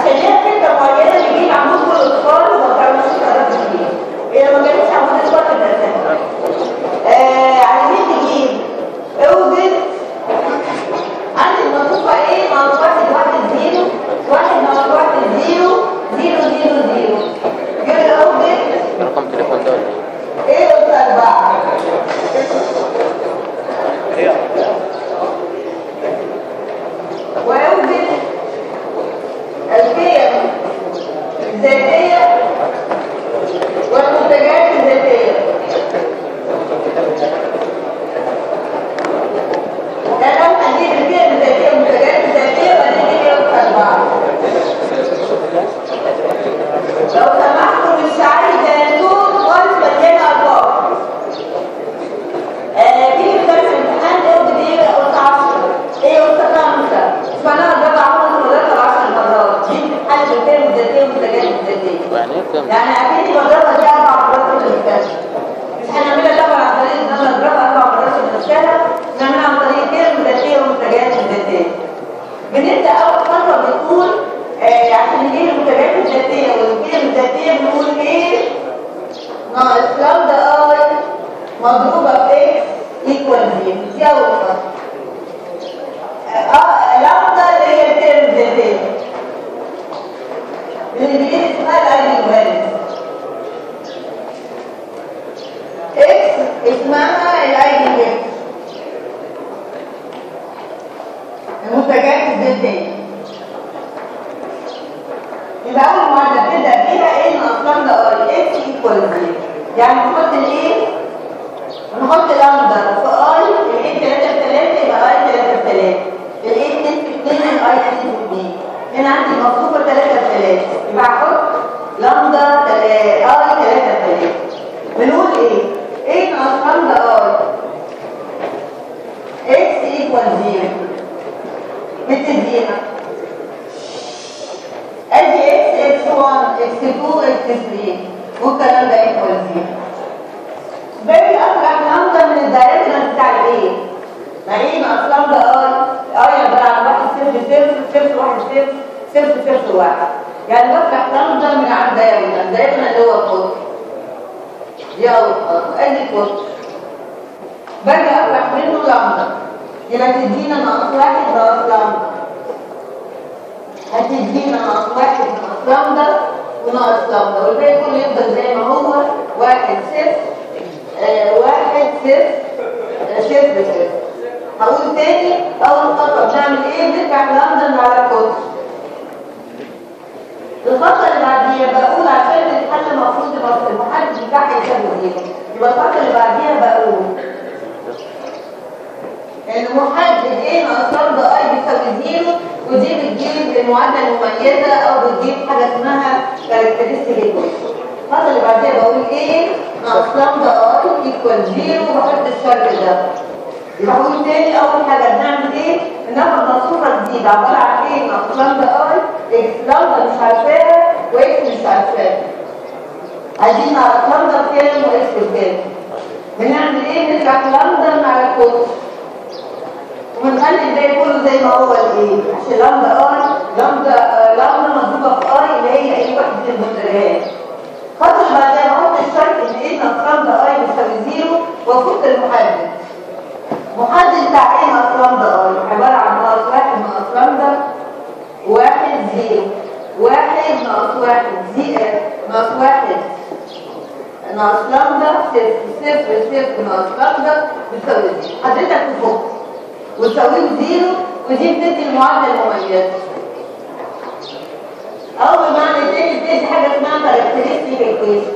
عشان ليها فكره معينه بيجيب عمود كل الاطفال وما بتعملش قرارات كتير هي ما جابتش عمود الاطفال في المدرسه آه عايزين نجيب اوجد عندي المنطقه ايه ناقص واحد واحد زيرو واحد ناقص واحد زيرو زيرو زيرو زيرو جيب اوجد رقم تليفون ده ولا ايه؟ ايه قلت اربعه ويوجد القيم الذاتية والمنتجات الذاتية ده لو هنجيب القيم الذاتية والمنتجات الذاتية وهنجيب يوم أربعة لو سمحتوا مش عايزة نور خالص مليانة أرقام آه، في درس الامتحان يوجد ايه قلت 10 ايه قلت 5 فانا ده بعمل مدرسه 10 مرات دي بتتحل بالكلمه الذاتيه والمنتجات الذاتيه يعني ايه كام؟ يعني اكيد المدرسه دي اربع مرات في المستشفى مش هنعملها طبعا عن طريق ان انا اضربها اربع مرات في المستشفى نعملها عن طريق الكلمه الذاتيه والمنتجات الذاتيه بنبدا اول خطوه بنقول آه عشان نجيب المنتجات الذاتيه والقيم الذاتيه بنقول ايه ناقص لامدا اي مضروبه في اكس ايكوال زيرو دي اول خطوه اه لامدا اللي هي الكلمه الذاتيه بالانجليزي اسمها الايدي فاليو اكس اسمها الايدي فاليو المنتجات الذاتيه يبقى اول معادله بتبدا بيها ايه ناقص لامدا اي اكس ايكوال زيرو يعني نحط الايه نحط لامدا في اي الايه 3 في 3 يبقى اي 3 في 3 الايه 2 في 2 الاي 2 في 2 هنا عندي مصفوفه 3 في 3 يبقى هحط لامدا تل- اي 3 في 3 بنقول ايه؟ ايه ناقص لامدا اي اكس ايكوال زيرو متدينا ادي اكس اكس 1 اكس 2 اكس 3 والكلام ده ايكوال زيرو باقي اطلع لامدا من الدايركشن بتاع الايه ما ايه ناقص لامدا اي اي عباره عن واحد صفر صفر صفر واحد صفر صفر صفر واحد يعني بطلع لامدا من عند الدايركشن الدايركشن اللي هو القطر دي اول خطوه ادي القطر باجي اطلع منه لامدا يبقى تدينا ناقص واحد ناقص لامدا هتدينا ناقص واحد ناقص لامدا وناقص لامدا والباقي كله يفضل زي ما هو واحد صفر آه، واحد صفر آه، صفر صفر هقول تاني اول خطوه بنعمل ايه بنرجع لندن على القطر الخطوه اللي بعديها بقول عشان الحل المفروض يبقى المحدد بتاعها يساوي زيرو يبقى الخطوه اللي بعديها بقول المحدد ايه ناقص لامدا اي بيساوي زيرو ودي بتجيب المعادله المميزه او بتجيب حاجه اسمها كاركترستيك ايكويشن الخطوه اللي بعديها بقول ايه ناقص لامدا اي ايكوال زيرو وبحط الشرط ده يبقى هقول تاني اول حاجه بنعمل ايه بناخد مصفوفه جديده عباره عن ايه ناقص لامدا اي اكس لامدا مش عارفاها واكس مش عارفاها عايزين نعرف لامدا بكام واكس بكام بنعمل ايه نرجع لامدا على القطر ونخلي الباقي كله زي ما هو الايه عشان لامدا اي لامدا آه، لامدا مضروبه في اي اللي هي اي واحد من المنتجات خطوه اللي بعدها بحط الشرط ان ايه ناقص لامدا اي بيساوي زيرو وافك المحدد محدد بتاع ايه ناقص لامدا اي عباره عن ناقص واحد ناقص لامدا واحد زيرو واحد ناقص واحد زي آه، ناقص واحد ناقص لامدا صفر صفر صفر ناقص لامدا بتساوي زيرو حضرتك تفك وتساويه زيرو ودي بتدي المعادله المميزه او بمعنى تاني بتدي حاجه اسمها كاركترستيك ايكويشن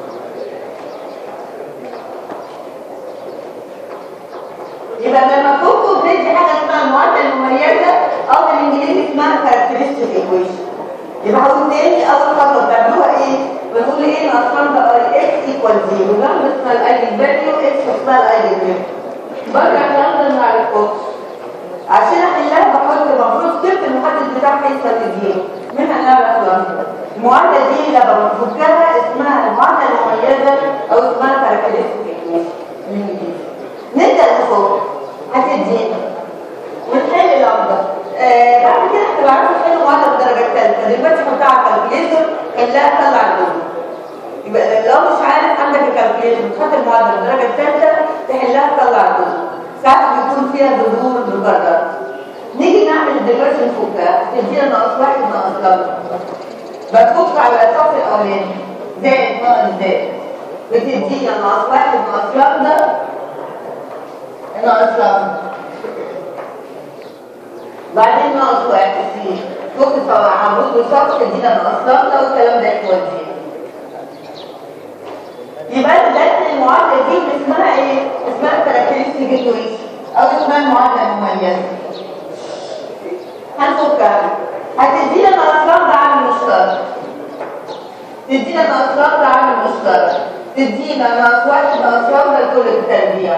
يبقى لما تفكوا بتدي حاجه اسمها المعادله المميزه او بالانجليزي اسمها كاركترستيك ايكويشن يبقى هقول تاني اول خطوه بتعملوها ايه بنقول ايه ناقص لامدا اي اكس ايكوال زيرو لامدا اسمها الايجن فاليو اكس اسمها الايجن فاليو برجع لامدا على القطر عشان احلها بحط المفروض كيف المحدد بتاعها يساوي زيرو منها نعرف لامدا المعادله دي لما بنفكها اسمها المعادله المميزه او اسمها كاركترستيك ايكويشن نبدا نفك هتدينا ونحل لامدا آه بعد كده هتبقى عارفه تحلوا معادله بالدرجه الثالثه دلوقتي كالكوليتر خلاها تطلع الجمله يبقى لو مش عارف عندك الكالكوليتر بتحط المعادله الدرجه الثالثه تحلها تطلع الجمله ساعات بيكون فيها جذور مكرر نيجي نعمل الديفرجن فكها تدينا ناقص واحد ناقص لمبه بفك على الصف الاولاني زائد ناقص زائد بتدينا ناقص واحد ناقص لمبه ناقص لمبه بعدين ناقص واحد في فك طبعا عمود وصف تدينا ناقص لمبه والكلام ده يودينا يبقى ده المعادله دي اسمها ايه؟ اسمها كاركترستيك ايكويشن او اسمها المعادله المميزه هنفكها هتدينا ناقص لمبه عامل مشترك تدينا ناقص لمبه عامل مشترك تدينا ناقص واحد ناقص لمبه لكل التربيع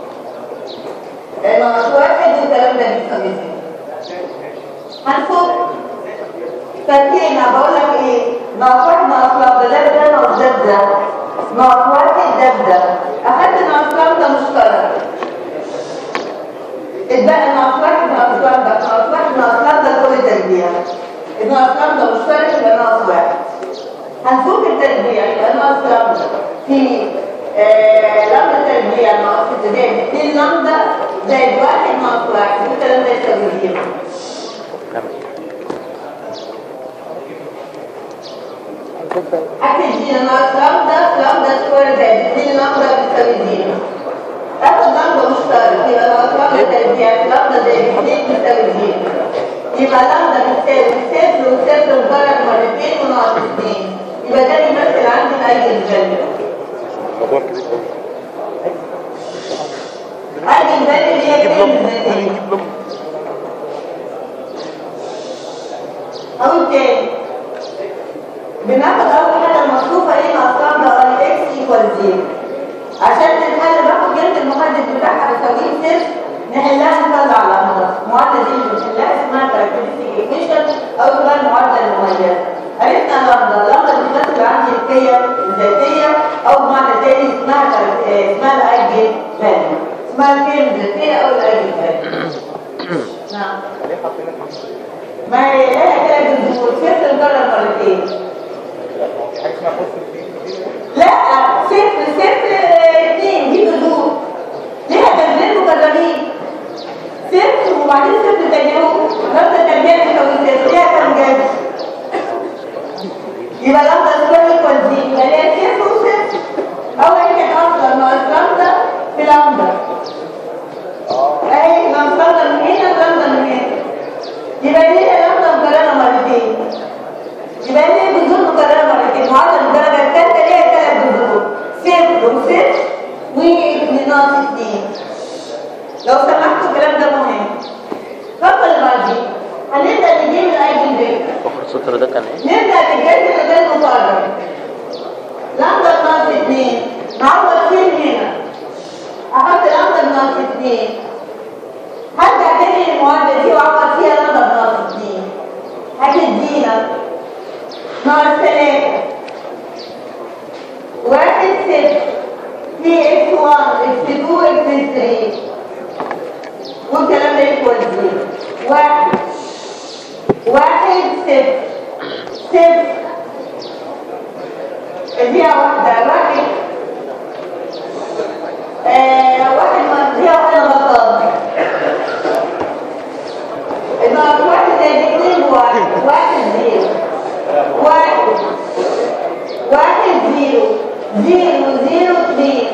ناقص واحد والكلام ده بيساوي صفر هنفك فاكرين بقول لك ايه ناقص واحد ناقص لمبه ده ده ناقص ده ده ناقص واحد ده ده اخدت ناقص لمبه مشترك اتبقى ناقص واحد ناقص لمبه ناقص واحد ناقص لمبه لكل تربيع ناقص لمبه مشترك يبقى ناقص واحد هنفك التربيع يبقى ناقص لمبه في آه لمبه تربيع ناقص زائد 2 لمبه زائد واحد ناقص واحد والكلام ده يساوي زيرو هتدينا ناقص لمبه لمبه سكوير زائد 2 لمبه بتساوي زيرو اخد لمبه مشترك يبقى ناقص لمبه تربيع لمبه زائد 2 بتساوي زيرو يبقى لمبه بتساوي صفر وصفر مكرر مرتين وناقص 2 يبقى ده بيمثل عندي الايجن فاليو موضوع كبير قوي ايجن فاليو اللي هي كام ذاتيه اقول تاني بناخد اول حاجه المصروفه ايه ناقص لمبه اي اكس ايكوال زيرو عشان تتحل باخد جنب المحدد بتاعها بتساويه صفر نحلها نطلع لمبه المعادله دي اللي بنحلها اسمها كاركترستيك ايكويشن او اسمها المعادله المميزه عرفنا لمبه اللمبه دي بتمثل عندي القيه الذاتيه او بمعنى تاني اسمها كارك- آه، اسمها الايجن فاليو اسمها القيم الذاتيه او الايجن فاليو نعم ما هي لها كده جذور صفر مكرر مرتين لا صفر صفر آه، اتنين دي جذور ليها جذرين مكررين صفر وبعدين صفر تانيهم نفس التربيع بتساوي صفر ليها كام جذر يبقى لمبه سكوير ايكوال زيرو يبقى ليها صفر وصفر اول حاجه اصلا ناقص لمبه في لمبه اهي ناقص لمبه من هنا ولمبه من هنا يبقى ليه لمبه مكرره مرتين يبقى ليه جذور مكرره مرتين معادله الدرجه الثالثه ليها ثلاث جذور صفر وصفر واثنين ناقص اثنين لو سمحتوا الكلام ده مهم الخطوه اللي بعدين هنبدا نجيب الايجن فيكتور فخر السطر ده كان ايه؟ نبدا بالجذر غير مكرر لمبه ناقص اثنين نعوض فين هنا احط لمبه ناقص اثنين هرجع تاني للمعادله دي واعوض فيها لمبه ناقص اثنين هتدينا ناقص ثلاثه واحد صفر في اكس 1 اكس 2 اكس 3 والكلام ده يكوال زيرو واحد واحد صفر صفر اديها واحدة واحد آه واحد ما اديها واحدة غلطان النقط واحد زائد اتنين واحد واحد زيرو واحد واحد زيرو زيرو زيرو اتنين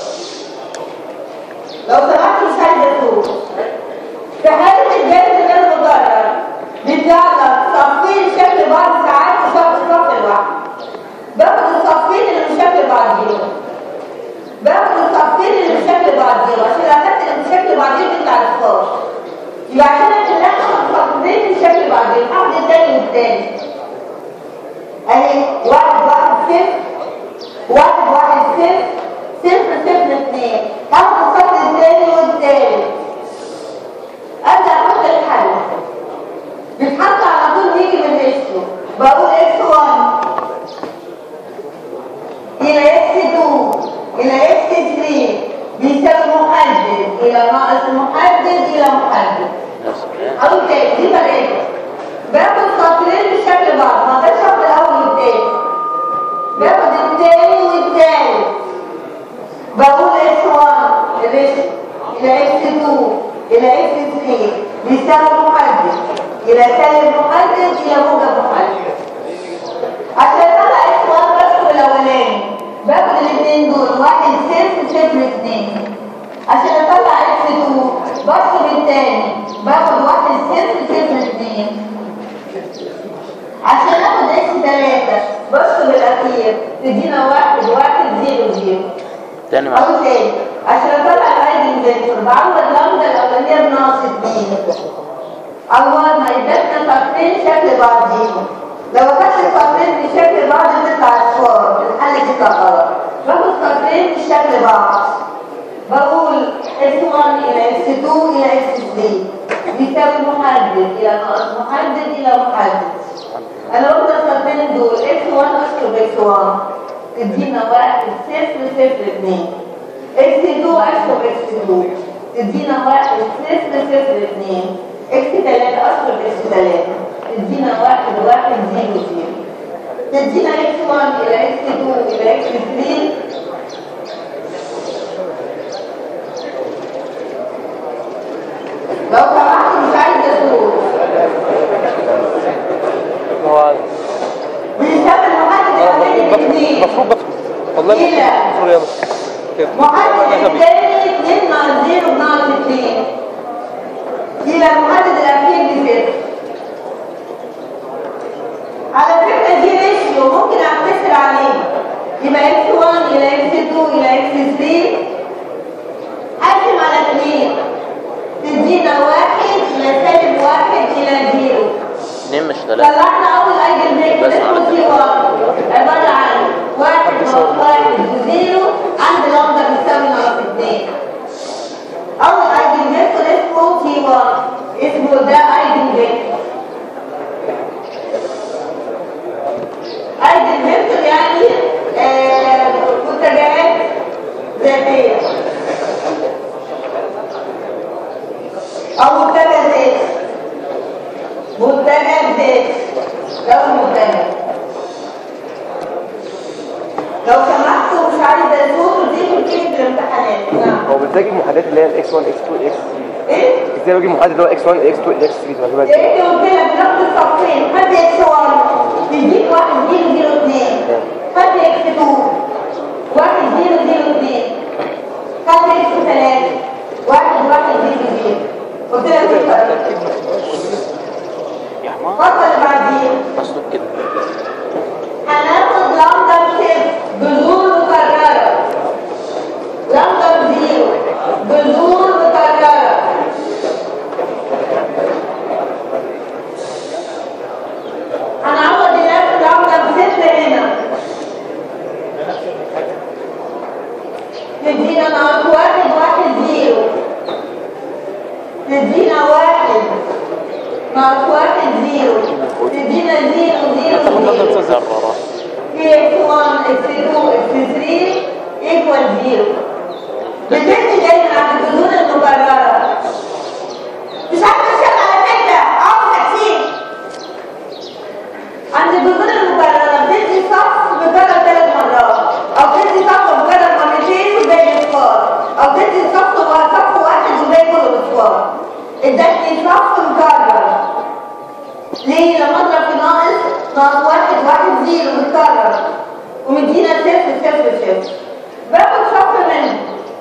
لو سمحتوا مش عايزة تروح في حالة الجلد غير مضرر بتعرف صفين شكل بعض ساعات وصف الصف الواحد باخد الصفين اللي مش شكل بعضيهم باخد الصفين اللي مش شكل بعضيهم عشان لو اخدت اللي مش شكل بعضيهم يطلع الصف يبقى عشان اخليها اخد صفين مش شكل بعضيهم هاخد التاني والتاني اهي واحد واحد صفر واحد واحد صفر صفر صفر اتنين هاخد الصف التاني والتالت ابدا احط الحل بيتحط على طول بيجي من اسمه بقول اكس 1 الى اكس 2 الى اكس 3 بيساوي محدد الى ناقص محدد الى محدد نفس الكلام اقول تاني دي فرقت باخد سطرين بالشكل بعض ما اقدرش اخد تاني باخد واحد صفر صفر اتنين عشان اخد اكس تلاتة بص بالاخير تدينا واحد واحد زيرو زيرو تاني معاك أقول تاني عشان اطلع الايدن فيكتور بعوض لامدا الاولانيه بناقص اتنين عوضنا ادتنا طرفين شكل بعضيهم لو اخدت الطرفين بشكل بعض بتطلع اصفار الحل بيطلع غلط باخد طرفين بشكل بعض بقول x1 الى x2 الى x3 بيساوي محدد الى ناقص محدد الى محدد انا قلت الطرفين دول x1 اشطب x1 تدينا واحد صفر صفر اتنين x2 اشطب x2 تدينا واحد صفر صفر اتنين x تلاتة اشطب x تلاتة تدينا واحد واحد زيرو زيرو تدينا x1 الى x2 الى x3 لو سمحت مش عايزه صوت هو بنستخدم محدد الاولاني باثنين المفروض بدخل والله إيه؟ المفروض رياضة كده محدد أنا غبي. الثاني 2 ناقص 0 بناقص 2 الى المحدد الاخير بصفر على فكره دي ريشيو ممكن اختصر عليه يبقى x1 الى x2 الى x3 قسم على 2 تدينا واحد الى سالب واحد الى زيرو اتنين مش تلاتة طلعنا اول ايجن فيكتور بس اسمه على سي 1 عباره عن واحد ناقص واحد وزيرو عند لامدا بيساوي ناقص اتنين اول ايجن فيكتور اسمه سي 1 اسمه ده ايجن فيكتور ايجن فيكتور يعني آه، متجهات ذاتيه او متجه ذاتي متجه ذاتي لو متجه لو سمحتوا مش عايزه الصوت دي ممكن في الامتحانات نعم هو ازاي اجيب محددات اللي هي الاكس 1 اكس 2 اكس 3 ايه؟ ازاي بجيب محدد اللي هو اكس 1 اكس 2 اكس 3 بجيبها ازاي ايه قلت لك نفس الصفين خد اكس 1 تديك واحد زيرو زيرو اثنين خد اكس 2 واحد زيرو زيرو اثنين خد اكس 3 واحد واحد زيرو زيرو قلت لك ايه بقى؟ يا حمار الخطوه اللي بعديها مسلوك كده هناخد لمبة صفر بذور مكررة لمبة زيرو بذور مكررة هنعوض هناك لمبة بصفر هنا تدينا ناقص واحد واحد زيرو تدينا واحد ناقص واحد زيرو تدينا زيرو زيرو زيرو ذرة x1 x2 x3 equal 0 بتدي دايما عن الجذور المكررة مش عارفة اشتغل على فكرة عاوز تحسين عند الجذور المكررة بتدي صف مكرر ثلاث مرات او بتدي صف مكرر مرتين والباقي اصفار او بتدي صف صف واحد والباقي كله اصفار ادتني صف مكرر ليه لما اضرب في ناقص ناقص واحد واحد زيرو متكرر ومدينا صفر صفر صفر باخد صف منه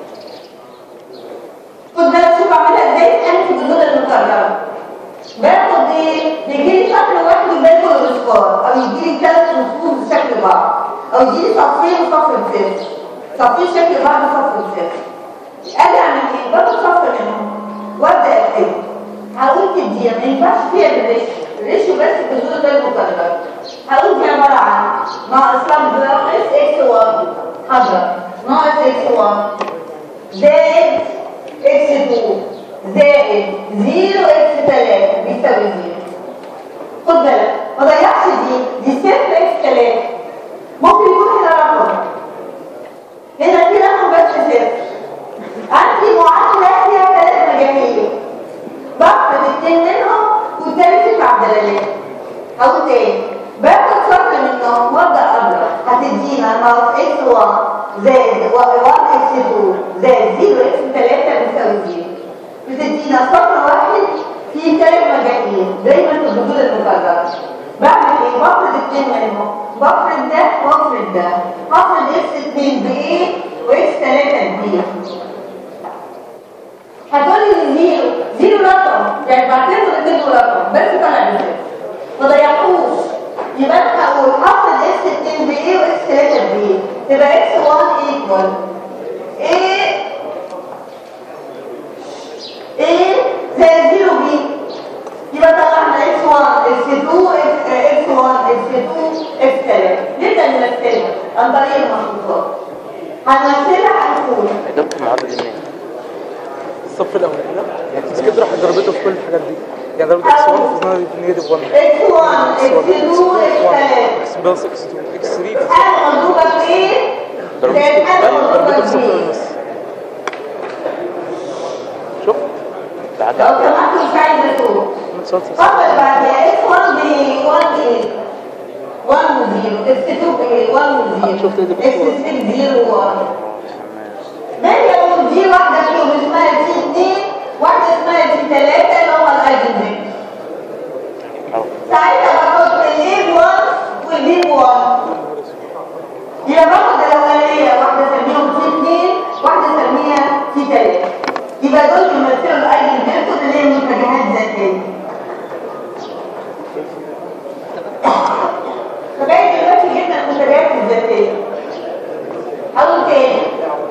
خد بالك شوف اعملها ازاي انا في الجذور المكرره باخد ايه بيجيلي شكل واحد والباقي كله اصفار او يجيلي ثلاث صفوف بشكل بعض او يجيلي صفين وصف صفر صفين شكل بعض وصف صفر اجي اعمل ايه باخد صف منهم وابدا اكتب هقول دي ما ينفعش فيها بالريشيو الريشيو بس في الجزء ده المكرر هقول دي عباره عن ناقص لمبه ناقص اكس 1 حضر ناقص اكس 1 زائد اكس 2 زائد 0 اكس 3 بيساوي 0 خد بالك ما ضيعش دي دي صفر اكس 3 ممكن يكون هنا رقم هنا في رقم بس صفر عندي معادله فيها ثلاث مجاميع بفرض اتنين منهم والتالت تسع دلالات هقول تاني باخد صفر منهم وابدا اضرب هتدينا ناقص اكس 1 زائد 1 اكس 2 زائد 0 اكس 3 بيساوي 0 بتدينا صفر واحد في ثلاث مجاميع دايما في الجذور المكرره بعمل ايه؟ بفرض اتنين منهم بفرض ده وافرض ده هفرض اكس 2 بايه واكس 3 بايه هتقولي زيرو زيرو رقم يعني بعتين وتدوا رقم بس طلع ازاي ما ضيعتوش يبقى انا هقول حط الاكس 2 بايه واكس 3 بايه تبقى اكس 1 ايكوال ايه ايه زائد زيرو بي يبقى طلعنا اكس 1 اكس 2 اكس 1 اكس 2 اكس 3 نبدا نمثلها عن طريق المحطوطات هنمثلها هنقول جبت المعادلة دي منين؟ الصف الاولاني لا بس كده راح ضربته في كل الحاجات دي يعني ضربت اكس 1 في نيجاتيف 1 اكس 1 اكس 2 اكس 3 اكس بلس اكس 2 اكس 3 حاجه مضروبه في ايه؟ ضربت زائد حاجه ايوه ضربته مضروبه في في صف ايه؟ بس شوف لو العادة سمحت مش عايزه تقول صوت فضل بعدها اكس 1 ب 1 ايه 1 و0 اكس 2 ب 1 و0 شفت دي اكس 3 0 و1 ماشي اقول دي واحده فيهم اسمها تي 2 واحده اسمها تي 3 اللي هم الايجن ساعتها بحط الايه ب 1 والبي ب 1 يبقى باخد الاولانيه واحده اسميهم تي 2 واحده اسميها تي 3 يبقى دول بيمثلوا الايجن فيكتور اللي هي متجهات ذاتيه فبقيت دلوقتي جبنا المنتجات الذاتيه هقول تاني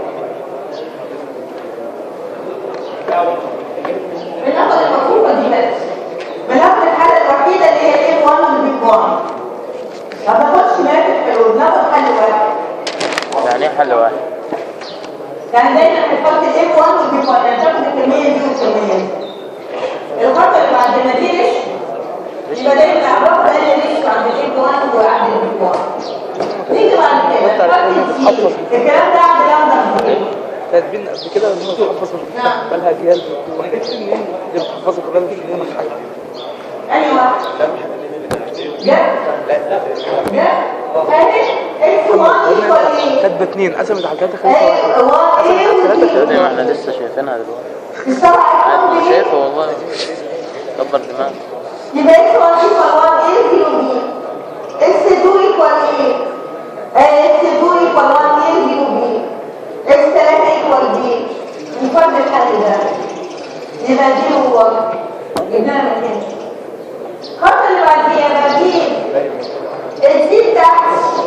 بناخد المصروفه دي بس بناخد الحاله الوحيده اللي هي ايه 1 والبي 1 ما باخدش مات الحلول بناخد حل واحد يعني ايه حل واحد؟ يعني دايما بنحط الايه 1 والبي 1 يعني تاخد الكميه دي والكميه دي الخطوه اللي بعد ما دي ليش يبقى دايما اعرف انا ليش عند الايه 1 وعند البي 1 نيجي بعد كده نحط السي الكلام ده عند لامدا كاتبين قبل كده ان هو بتحفظ نعم. بقالها اجيال اللي بتحفظها كلها مش منين حاجه أي واحد جد جد اهي اكس 1 ايكوال ايه كاتبه اثنين قسمت على ثلاثه خليها ايه واحد هو ايه زي ما ودي احنا لسه شايفينها دلوقتي السبعة عادي يكون انا ايه شايفه والله كبر دماغك يبقى اكس 1 ايكوال 1 ايه زيرو بي اكس 2 ايكوال ايه اكس 2 ايكوال 1 ايه زيرو بي اكس 3 ايكوال بي نفرد الحل ده يبقى دي هو جبناها من هنا الخط اللي بعديها بجيب السي تحت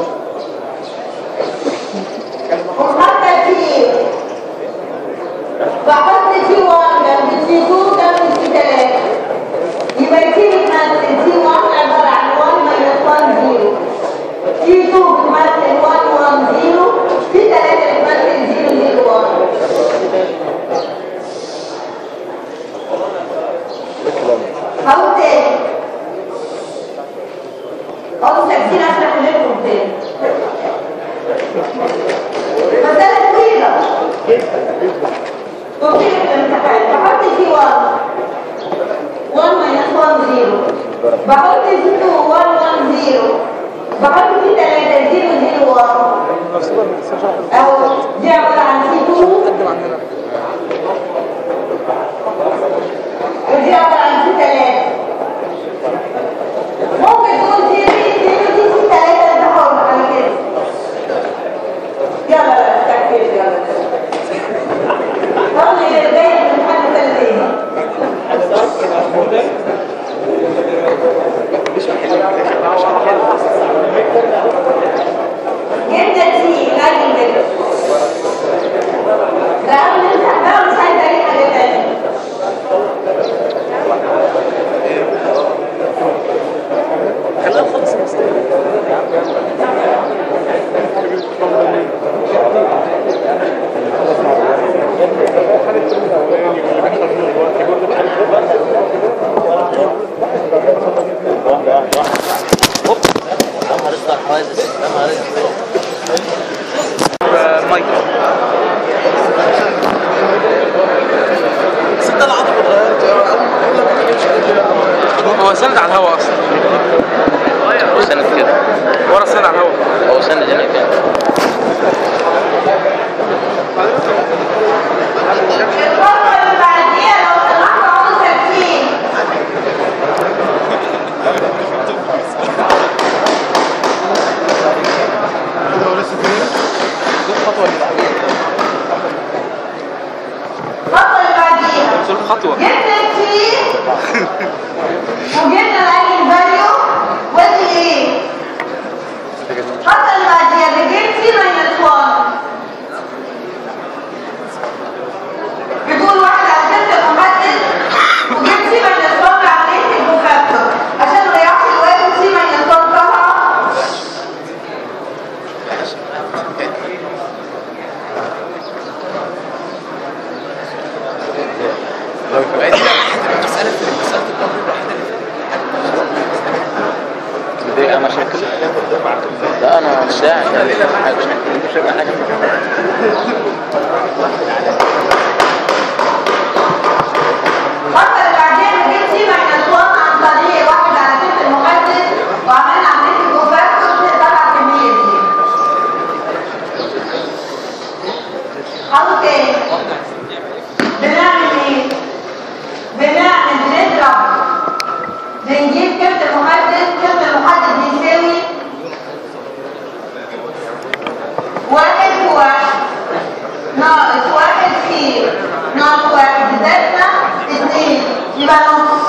وحتى تي بحط تي 1 جنب تي 2 جنب تي 3 يبقى تي بتمثل تي 1 عبارة عن 1 ماينس 1 0 تي 2 بتمثل 1 1 0 تي 3 بتمثل 0 0 1 هقول تاني هقول تكسير اشرح لكم تاني مسألة طويلة طويلة الامتحان بحط في 1 1 minus 1 0 بحط في 2 1 1 0 بحط في 3 0 0 1 نفسها ما تنساش واحد اهو دي عبارة عن سي 2 قدم عندنا ودي عبارة عن سي 3 ممكن تقول دي دي دي دي سي 3 انا بحاول على كده يلا بقى استكفيت يلا طبعا اللي جاي من حاجة ثالثة جبنا دي لاجل كده ده عامل نمسح بقى مش عايز اي حاجة تانية خليها خالص بس واحدة واحدة واحدة هوب يا نهار اسود على الحوادث يا نهار اسود مايك بس انت العاطفه اتغيرت اول لما ما كانش كده هو سند على الهواء اصلا هو سند كده ورا سند على الهواء هو سند هنا كده الخطوة اللي بعديها لو سمحت عاوز ترتيب الخطوة اللي بعديها بجيب سي ماينس 1 بيكون واحد على كسر المحدد وجيب سي ماينس 1 بعملية الكوفاكتور عشان ما يضيعش الواجب سي ماينس 1 طبعا دي مشاكل لا انا مش داعي يعني حاجه مش هيبقى حاجه الخطوة اللي بعديها بجيب سي ماينس 1 عن طريق واحد على كسر المحدد وعملنا عملية الكوفاكتور تطلع الكمية دي خلاص تاني بنعمل ايه؟ بنعمل بنضرب بنجيب كسر محدد كسر محدد بيساوي واحد في واحد ناقص واحد في ناقص واحد زادنا اتنين يبقى نص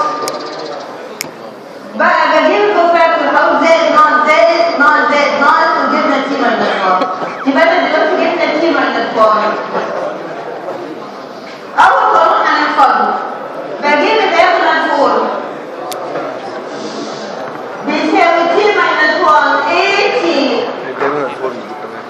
بقى بجيب الكوفاكتور هقول زائد ناقص زائد ناقص زائد ناقص وجبنا تي ماينس 1 يبقى انا دلوقتي جبنا تي ماينس 1 اول قانون هنحفظه بجيب الدايجونال فورم بيساوي تي ماينس 1 اي تي دايما الفورم دي كمان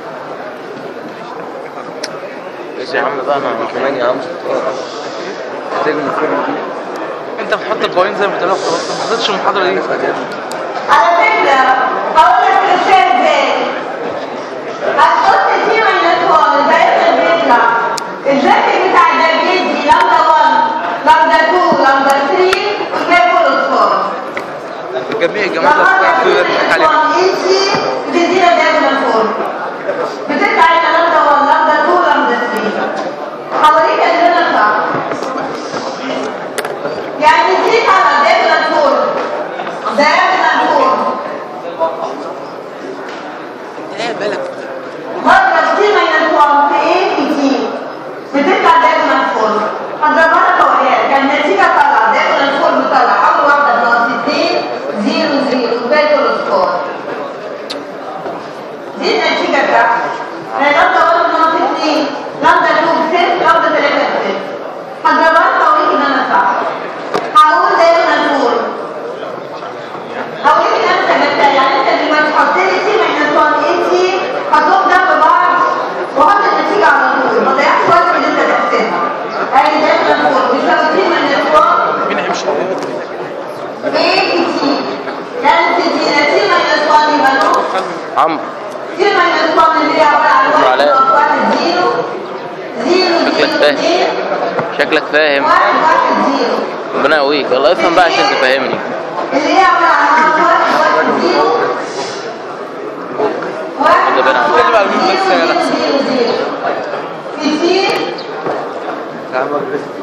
ايش يا عم بقى انا كمان يا عم دايما الفورم دي انت بتحط القوانين زي ما بتقولها خلاص ما حطيتش المحاضره دي على فكرة هقول لك الاشياء ازاي هتحط تي ماينس 1 الدايركت بيطلع الذكي بتاع ده بيدي لمدا 1 لمدا 2 لمدا 3 والباقي كله صفار جميع الجامعات اللي بتاعت كده بتضحك علينا ايسي بتدينا دايما فورم بتطلع هنا لمدا 1 لمدا 2 لمدا 3 حواليك اللي انا صح يعني تيجي على دايما فورم دايما فورم مرة تي ماينس 1 في ايه في تي بتطلع دايما فورم هضربها فوقيها كان النتيجة طالعة دايما فورم طالعة أول واحدة بناقص 2 0 0 والباقي كله صفار دي النتيجة بتاعتي أنا لمدة 1 بناقص 2 لمدة 2 بصفر لمدة 3 بصفر هضربها فوقيك إن أنا صح هقول دايما فورم هقول لك انت جبتها يعني انت دلوقتي حط لي تي ماينس 1 اي تي حطهم جنب بعض وحط النتيجه على طول ما ضيعتش وقت في اللي انت تحسبها ادي ده فوق بيساوي تي ماينس 1 مين هيمشي اي تي يعني تدينا تي ماينس 1 يبقى نص عمرو تي ماينس 1 اللي هي عباره عن شكرا 1 عليك. ناقص 1 0 0 شكلك 0 فاهم 2 شكلك فاهم 1 1 0 ربنا يقويك والله افهم بقى عشان تفهمني اللي هي عباره عن 1 1 0 واحد ده بين عندنا. اتكلم على مين بس يا جدع. زيرو زيرو كتير يا عم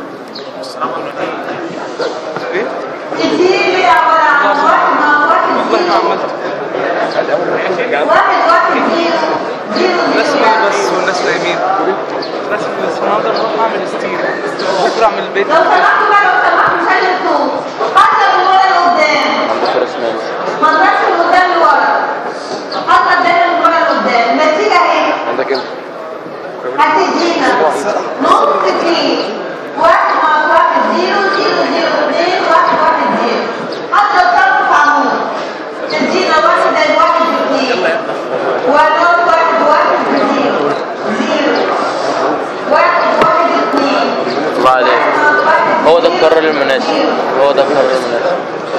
ايه؟ كتير هي عبارة عن واحد مع واحد والله ما زيرو عملت واحد واحد زيرو زيرو الناس زيرو مين واحد. بس والناس نايمين بس بس النهارده بروح اعمل ستيل بكره اعمل البيت لو سمحتوا بقى لو سمحتوا شيل الصوت حتى من ورا لقدام دكتور اسماعيل ما تروحش من قدام لورا حتى دايما من ورا لقدام النتيجة ايه؟ عندك انت هتدينا نص اتنين واحد ناقص واحد زيرو زيرو زيرو اتنين واحد واحد زيرو حتى الطرف في عمود تدينا واحد زائد واحد اتنين وناقص واحد واحد زيرو زيرو واحد واحد اتنين الله عليك واحد ناقص واحد هو ده زيرو. القرار المناسب هو ده القرار المناسب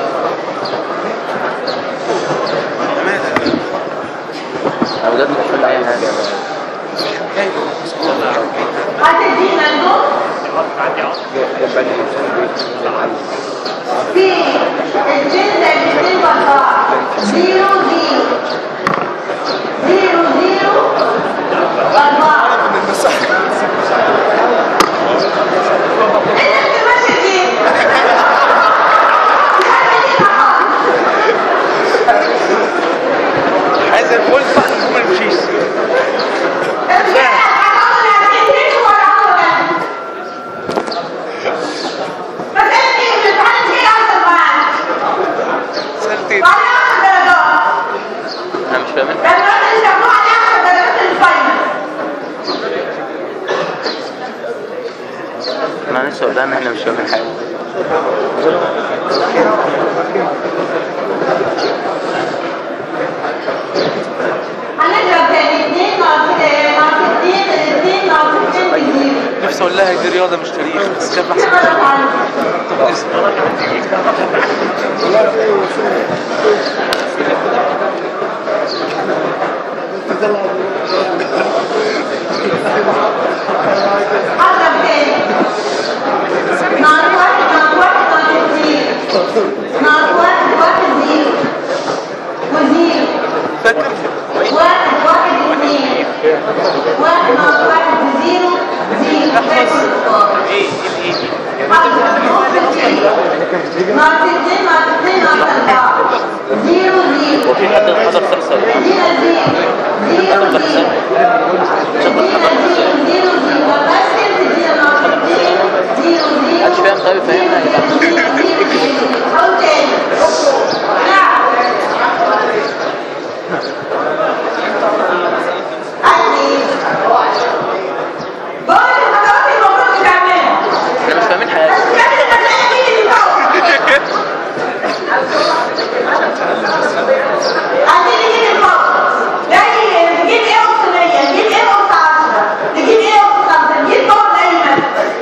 انا بجد مش فاهم اي حاجه هتدينا النص في اتنين زائد اتنين بأربعة زيرو زيرو زيرو زيرو أربعة انت ماشي فين؟ عايز الفول صح ما يمشيش بعد سالتين عشر درجات الدرجات اللي شافوها عليها درجات الفاينل معلش والله ان احنا مش فاهمين حاجه هنضرب تاني 2 ناقص ناقص 2 2 ناقص 2 بزيرو نفسي اقول لها دي رياضه مش تاريخ بس كان احسن كده غلط عندي اضرب تاني ناقص واحد ناقص واحد ناقص زيرو ناقص واحد واحد زيرو وزيرو فاكر واحد واحد اثنين واحد ناقص واحد زيرو زيرو ايه ايه ايه ناقص اثنين ناقص اثنين ناقص اربعة زيرو زيرو وفي حد حضر فرصه ولا إيه؟ زيرو زيرو زيرو زيرو زيرو زيرو زيرو بس انت زيرو ناقص اثنين زيرو زيرو محدش فاهم طيب فاهمنا يا جماعه زيرو زيرو زيرو حاول تاني نعم عندي بقول الخطوات المفروض تعملها احنا مش فاهمين حاجه بس كده هتلاقي مين اللي فوق عايزين نجيب الفوق زي نجيب ايه وصينية نجيب ايه وسط عشرة نجيب ايه وسط خمسة نجيب فوق دايما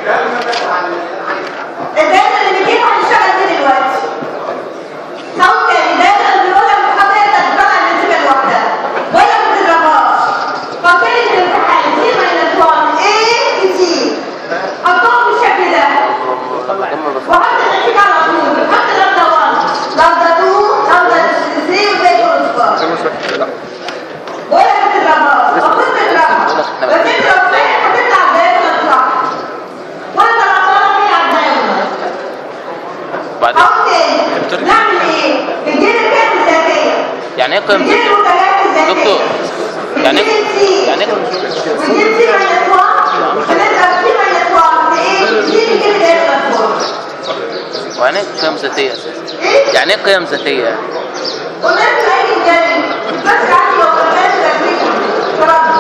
الدايما اللي نجيبها هنشتغل فيه دلوقتي صوت تاني دايما بنقولها مش هتقدر تطلع النتيجة لوحدها ولا ما تضربهاش فاكرين الامتحان سي ماينس 1 ايه كتير حطهم بالشكل ده وحط النتيجة على طول حط لمدة 1 لمدة 2 لمدة 3 وزي كل ولا بتضربها المفروض تضربها بس انت لو صحيح هتطلع دايما صح وانت غلطانه هي على الدايما وبعدين او تاني نعمل ايه؟ نجيب الكلمه الذاتيه يعني ايه قيم نجيب المنتجات الذاتيه دكتور يعني نجيب سي يعني ايه نجيب سي ماينس 1 هنضرب سي ماينس 1 في ايه؟ سي نجيب الايه بلس 1 ويعني ايه قيم ذاتيه اساسا ايه؟ يعني ايه قيم ذاتيه يعني والناس هيجي الجانب بس عندي وقفات تكليف فرد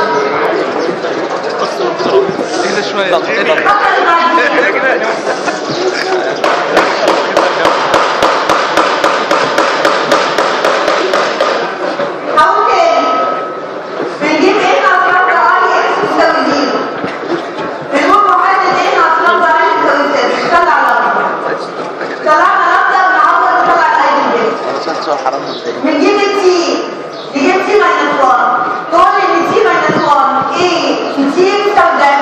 اهدى شويه اهدى. فقط بعدين حاول تاني بنجيب ايه ناقص لمدة اي اكس تساوي زيرو بنقول محدد ايه ناقص لمدة اي تساوي صفر طلع لمدة طلعنا لمدة ونعوض نطلع الايجن بس حرام ازاي بنجيب التي نجيب تي ماينس 1 تقول ان تي ماينس 1 ايه تي بتساوي ده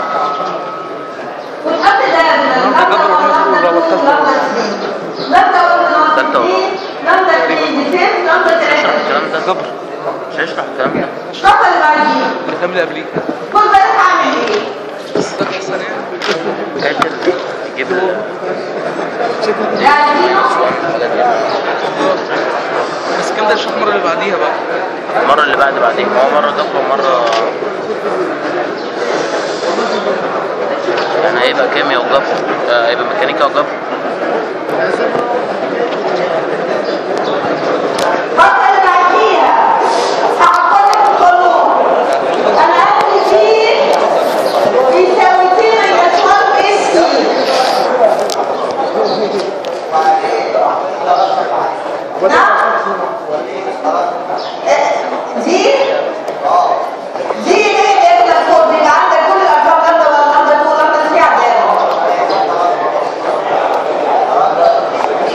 وتحط ده لمدة لمدة 1 لمدة 2 لمدة 1 لمدة 1 لمدة 2 بسيف لمدة 3 اشرح الكلام ده جبر مش هيشرح الكلام ده الشرطة اللي بعديه الكلام اللي قبليه خد بالك هعمل ايه فاكر تجيب ال- يعني دي نقطة الحاجات دي بس الكلام ده نشوف المره اللي بعديها بقى المره اللي بعد بعدين ما هو مره جبر ومره يعني هيبقى كيمياء وجبر آه، هيبقى ميكانيكا وجبر الخطوة اللي بعديها هحطها كلهم انا عندي شيء بيساوي تي ماينس 1 اس تي نعم آه، دي دي اللي هي اللي فوق دي اللي عندك كل الارقام لمده ولا لمده 2 لمده 3 عداد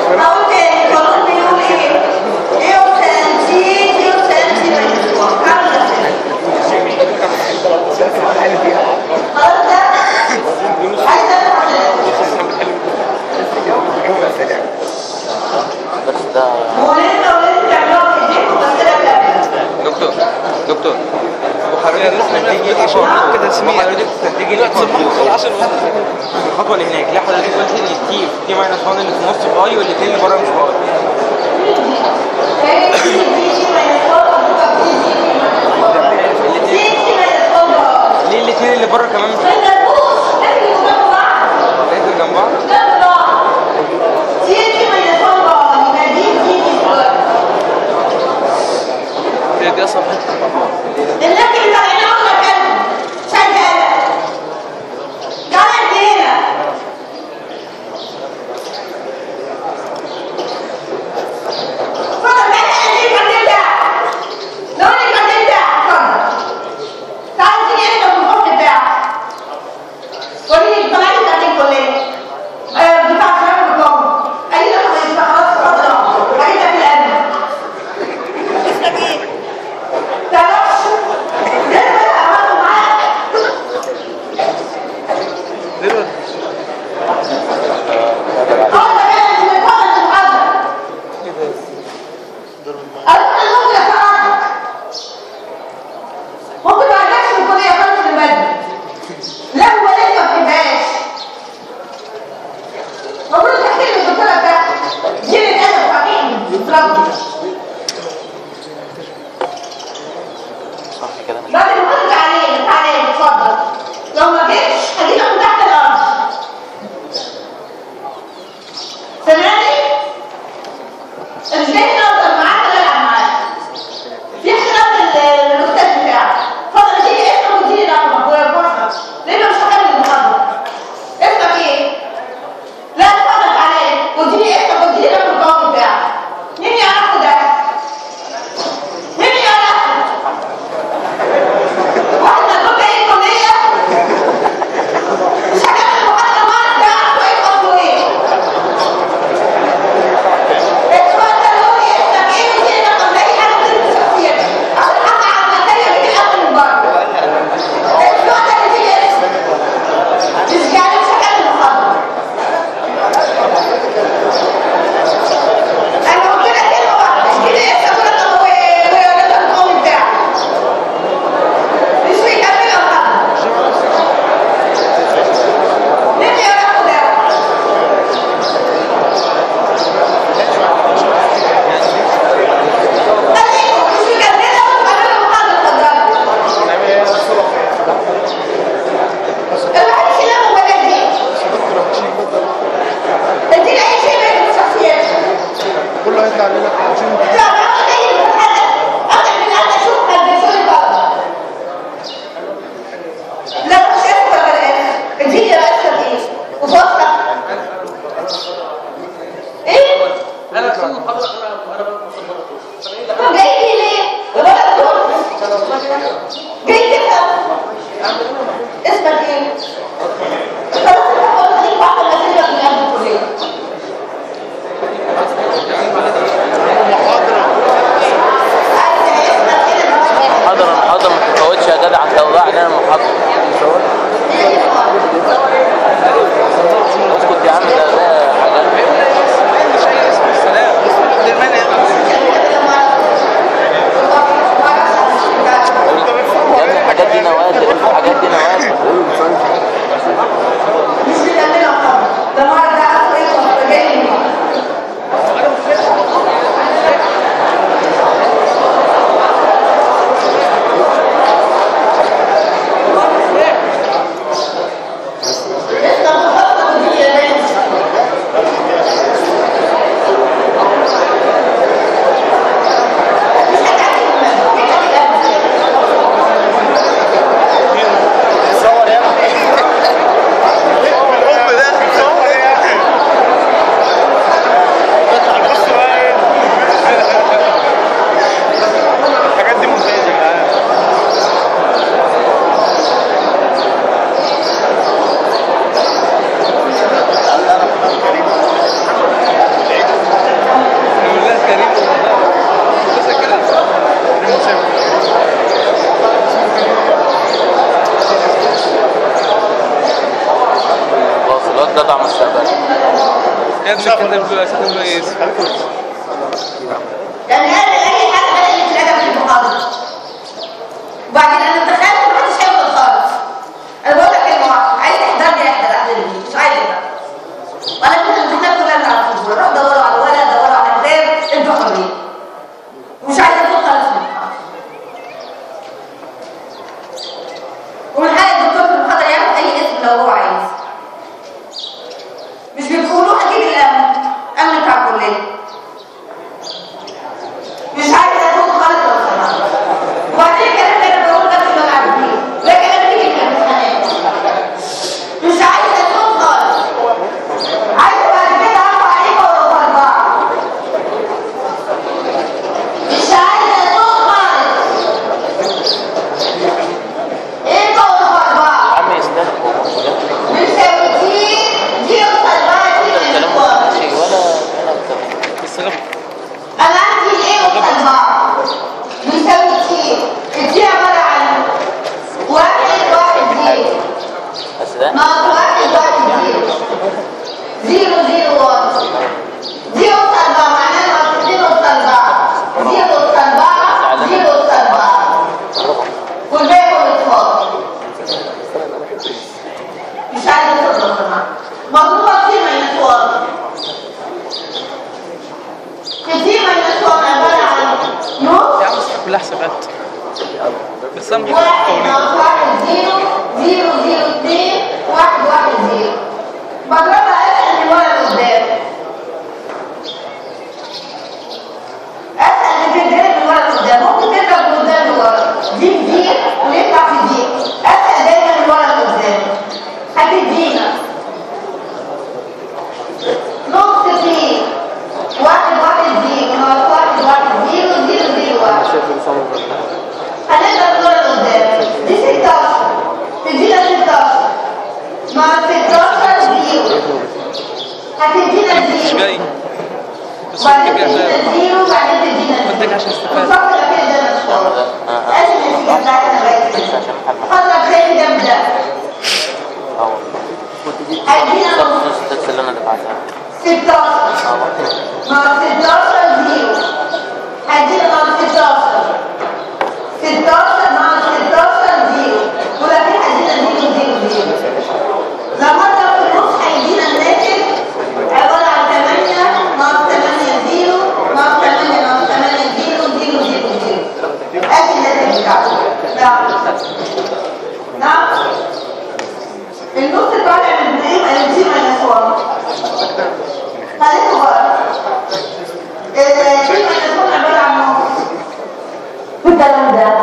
هقول تاني القانون بيقول ايه؟ ايه وتنسيق ايه وتنسيق مجموع كم خلاص ده عايز بس ده هو لسه ولسه تعملوها في ايديكم بس كده كده دكتور دكتور وحضرتك نتيجة كده وحضرتك نتيجة الخطوة اللي هناك لا حضرتك قلت ان التي تي ماينس 1 اللي في النص في اي والاثنين اللي بره مش في اي هي دي دي دي ماينس 1 مضروبة في دي دي دي دي ماينس 1 بقى ليه الاثنين اللي بره كمان مش فانت تبص لازم يكونوا جنب بعض لازم جنب بعض جنب بعض دي دي ماينس 1 بقى يبقى دي دي دي سكوير هي دي اصلا الناس اللي طالعين عمرك كده شغالة تعالى انت هنا اتفضل بقى ادي الكارتين بتاعك لو ادي الكارتين بتاعك اتفضل تعالى تيجي انت بالحب بتاعك وريني طلع لي الكارتين كلنا آه، بتاع شباب القوم اي لحظه يبقى خلاص اتفضل عايزك القلب اسمك ايه؟ تعرفش لازم اقعد معاك اقعد معاك من الفضل المحاضرة أردت أن ممكن أساعدك ممكن ما عندكش في الكلية خالص المادة لا ولا ما بتحبهاش المفروض تحكي لي الدكتورة بتاعتك جيب الأدب حقيقي بالظبط صح كده مش بعد ما قلت عليه تعالى اتفضل لو ما جيتش هجيبك من تحت الارض سامعني؟ مش جاي نهزر معاك ولا العب معاك في احترام لل- للاستاذ بتاعك اتفضل اديني اسمك واديني رقمك وبصمك لانه مش هكمل المحاضره اسمك ايه؟ لا اتفضل تعالى واديني اسمك واديني رقم القوم بتاعك مين يعرفه ده؟ مين يعرفه؟ واحد مطلوب ايه الكلية؟ مش هكمل المحاضرة معاك ده عارفه ايه فصله ايه؟ اتفضل قولي اسمك ايه ودي رقم لاي حاجة تدرس شخصيتك عشان حتى على الماتيريال اللي الاخر من بره اتفضل اديني اسمك مش يعني مش هكمل المحاضرة انا قلت لك كلمة واحدة اديني اسمك ورقم ورقم القومي بتاعك مش بيكمل الخط نبني ورقه ده خليكم مش بيكملها وتكملوا المحاضرة اتفضلوا الواحد يشيلها من دي اديني اي شيء من الشخصيات كله هيطلع علينا 20 لا انا اي حاجه انا من انا اشوف الدكتور بقى لا مش اسف ولا الاخر اديني راسك ايه وبصك ايه انا في المحاضره انا انا طب جاي لي ليه الولد دول جاي تفهم اسمك ايه خلاص انت خلاص ليك بعض المسائل من قبل الكليه عايز اسمك كده محاضرة محاضرة ما تتفوتش يا جدع هتطلعني انا محاضرة اسكت يا عم ده ده حاجات يا ابني كتب له كتب له ايه يعني قال اي حاجه بدأ في الادب في المحاضره وبعدين انا تخيلت ما حدش هيفضل خالص انا بقول لك كلمه واحده عايز تحضرني احضر احضرني مش عايز بقى وانا كنت الامتحانات كلها من على الفيسبوك روح دوروا على ورقه دوروا على كتاب انتوا حرين مش عايزه ادخل خالص في المحاضره ومن حق الدكتور في المحاضره ياخد اي اسم لو هو عايز مش بيدخلوا هجيب الامن امن بتاع الكليه مش عايزه اكون خالص لو سمحت وبعدين الكلام اللي انا بقوله ده في الملعب فيه لكن انا بيجي في الامتحانات مش عايزه اكون خالص عايزه بعد كده ارفع عليك وارفع اربعه مش عايزه اكون خالص ايه وارفع اربعه عم يستنى مش هيوتين دي وارفع اربعه دي من كلام الكوره شيء ولا ولا اكتر بس غبي انا عندي الايه والاربعه بيساوي تي التي عباره عن واحد واحد زيرو بس ده ناقص واحد واحد زيرو زيرو زيرو واحد زيرو أس أربعة معناه ناقص اتنين أس أربعة زيرو أس أربعة زيرو أس أربعة والباقي كله اصفار مش عايزة تفضل كمان مضروبة في ماينس 1 في ماينس 1 عبارة عن نص يا عم كلها حسابات بس انا بحب واحد القوانين ناقص واحد زيرو زيرو زيرو اتنين واحد واحد زيرو بضربها اسهل من ورا لقدام اسهل من تضرب من ورا لقدام ممكن تضرب من قدام لورا دي دي ويطلع في دي اسهل دايما من ورا لقدام هتدينا نص اتنين واحد واحد زيرو ناقص واحد واحد زيرو زيرو زيرو واحد هنقدر نقول قدام دي 16 تدينا 16 مع 16 زيرو هتدينا مش زيرو جاي بس وبعدين محتاج تدينا عشان زيرو وبعدين تدينا محتاج عشان استفاد. الصف الاخير ده مش فاضي آه، آه. اسف النتيجه بتاعتنا بقت كده عشان محل حضرتك خلي جنب ده اه هيدينا بالظبط نص نص التاكسي اللي انا دفعتها 16 اه مع 16 زيرو هيدينا ناقص 16 16 مع 16 زيرو ولكن هيدينا زيرو زيرو زيرو لما نضرب في النص هيدينا الناتج عبارة عن 8 ناقص 8 زيرو ناقص 8 ناقص 8 زيرو زيرو زيرو زيرو ادي الناتج بتاعته نعم نعم النص طالع من ايه؟ من جي ماينس 1 خليكوا بقى الجي ماينس 1 عبارة عن نص والكلام ده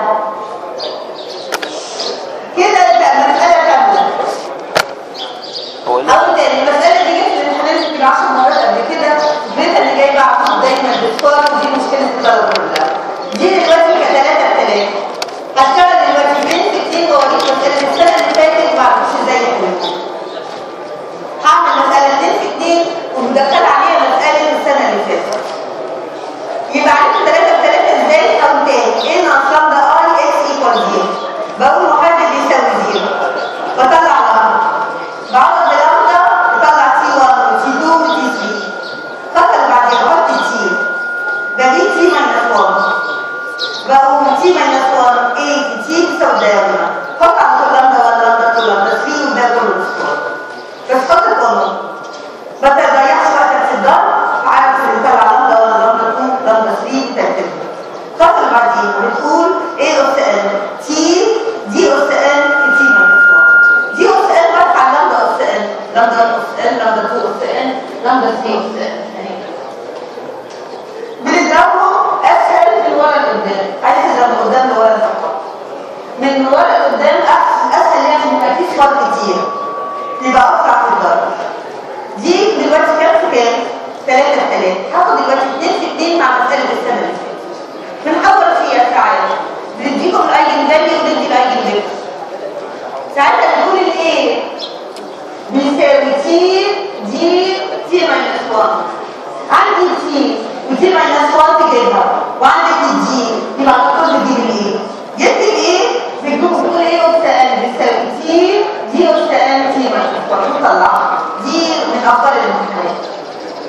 كده المسألة كاملة هو ايه اللي- أو تاني المسألة دي جت في الامتحانات يمكن 10 مرات قبل كده البيت اللي جايبة عمود دايما بالصور ودي مشكلة الطلبة كلها دي دلوقتي كتلاتة بتلاتة هشتغل دلوقتي بين 60 وأوريك مسألة السنة اللي فاتت ما عرفتش ازاي احلها هعمل مسألة 2 في 2 ومدخل عليها مسألة السنة اللي فاتت يبقى عرفت 3 ب 3 ازاي او تاني ان اصلا ده اي اكس ايكوال زيرو بقول محدد يساوي زيرو بطلع لمبدا بعوض بلمبدا بطلع تي 1 وتي 2 وتي 3 الخطوه اللي بعديها بحط تي بجيب تي ماينس 1 بقول تي ماينس 1 ايه تي تساوي دايما حط على كل لمبدا 1 لمبدا 2 لمبدا 3 وده كله سكور بس حط القانون ما تضيعش وقتك في الضرب عارف اللي طلع لمبدا 1 لمبدا 2 لمبدا 3 ترتيب الخطوه اللي بعديها بتقول ايه اس ان تي دي اس ان في تي ماينس 1 دي اس ان برفع لمبدا اس ان لمبدا اس ان لمبدا 2 اس ان لمبدا 3 اس ان بنضربهم اسهل من ورا لقدام عايز تضرب قدام لورا فقط من ورا لقدام أس- اسهل يعني ما فيش فرق كتير يبقى اسرع في الضرب دي دلوقتي كام في كام؟ 3 في 3 هاخد دلوقتي 2 في 2 مع مسألة السنة اللي فاتت بنحول فيها ساعات بنديكم الايجن فاليو وندي الايجن فاليو ساعتها بنقول الايه بيساوي تي دي تي ماينس 1 عندي تي وتي ماينس 1 تجيبها وعندك الدي يبقى على طول بتجيب الايه جبت الايه بتقول بتقول ايه اس ان بيساوي تي دي اس ان تي ماينس 1 وطلعها دي من افكار الامتحانات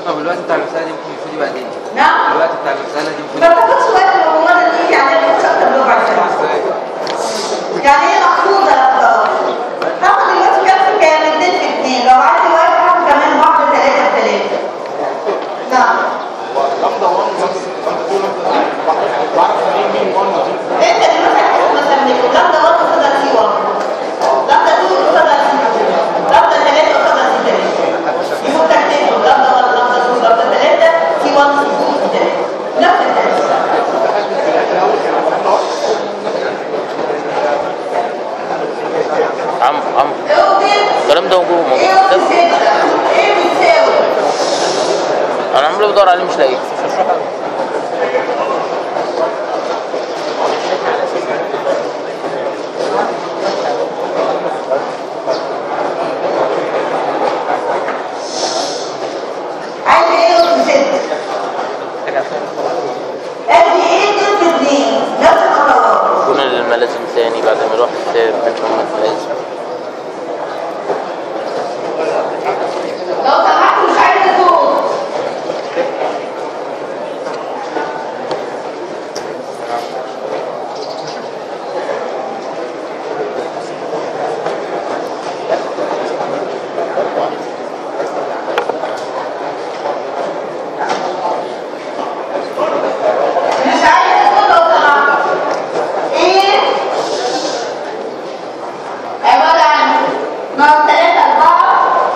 طب الوقت بتاع المسألة دي ممكن المفروض يبقى قد ايه؟ نعم الوقت بتاع المسألة دي المفروض ما تاخدش وقت الممرضة دي يعني ما تاخدش اكتر من ربع ساعة ازاي؟ يعني هي محدودة خلاص هاخد الوقت كام كام اتنين في اتنين لو عايز وقت هاخد كمان واحدة تلاتة في تلاتة نعم انت دلوقتي هتحط مسميته لمدة 1 قصادها سي 1 لمدة 2 قصادها سي 2 لمدة 3 قصادها سي 3 يبقوا ترتيبهم لمدة 1 لمدة 2 لمدة 3 سي 1 سي 2 سي 3 نفس الترتيب عمرو عمرو اوجد الكلام ده موجود موجود ايه في اوجد الكتاب. 6 ايه بيساوي انا عمال بدور عليه مش لاقيه عايز ايه اوجد 6 ادي ايه 2 في 2 نفس الخطوات يكون الملازم ثاني بعد ما يروح الثالث بينهم الملازم لو سمحت مش عايز صوت مش عايز صوت لو سمحت ايه عبارة عن ناقص 3 4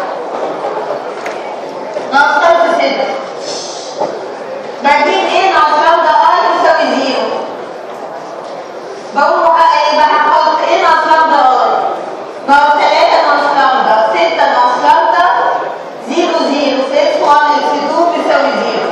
ناقص خمسة ستة بجيب ايه ناقص لامدا اي تساوي زيرو بقول ايه بقى هحط ايه ناقص لامدا اي ناقص تلاتة ناقص لامدا ستة ناقص لامدا زيرو زيرو سكس وان اكس تو بيساوي زيرو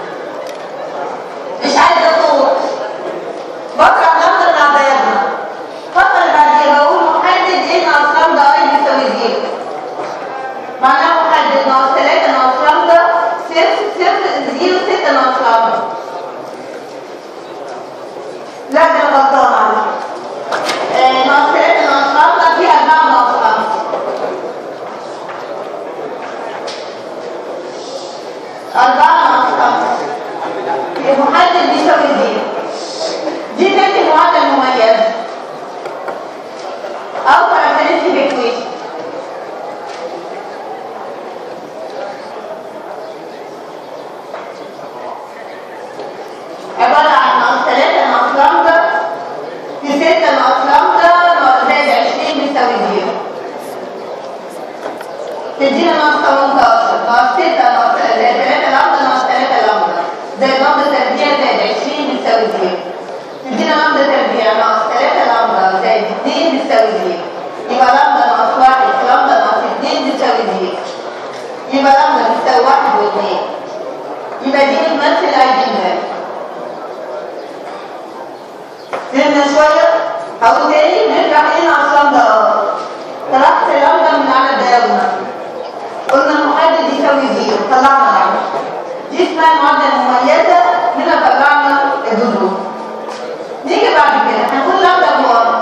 مش عايزة صوت بطرح لامدا مع بياننا الخطوة اللي بعديها بقول محدد ايه ناقص لامدا اي بيساوي زيرو معناه محدد ناقص 3 ناقص لامدا صفر صفر زيرو 6 ناقص لامدا لا ده أنا غلطان على فكرة. آه، ناقص 3 ناقص لامدا في 4 ناقص 5 4 ناقص 5 المحدد بيساوي زيرو دي كانت المعادلة المميزة أو characteristic equation عبارة عن ناقص 3 ناقص لامدا في 6 ناقص لامدا ناقص زائد 20 بيساوي زيرو تدينا ناقص 18 ناقص 6 ناقص زائد 3 لامدا ناقص 3 لامدا زائد لامدا تربيع زائد 20 بيساوي زيرو تدينا لامدا تربيع ناقص 3 لامدا زائد 2 بيساوي زيرو يبقى لامدا ناقص 1 في لامدا ناقص 2 بيساوي زيرو يبقى لامدا بتساوي 1 و2 يبقى دي بتمثل ايجن فاليو فهمنا شوية؟ هقول تاني نرجع هنا على اللامدا اه طلعت اللامدا من على الدايرة قلنا المحدد يساوي زيرو طلعنا عنه دي اسمها المعادلة المميزة هنا طلعنا الجذور نيجي بعد كده هنقول لامدا بوان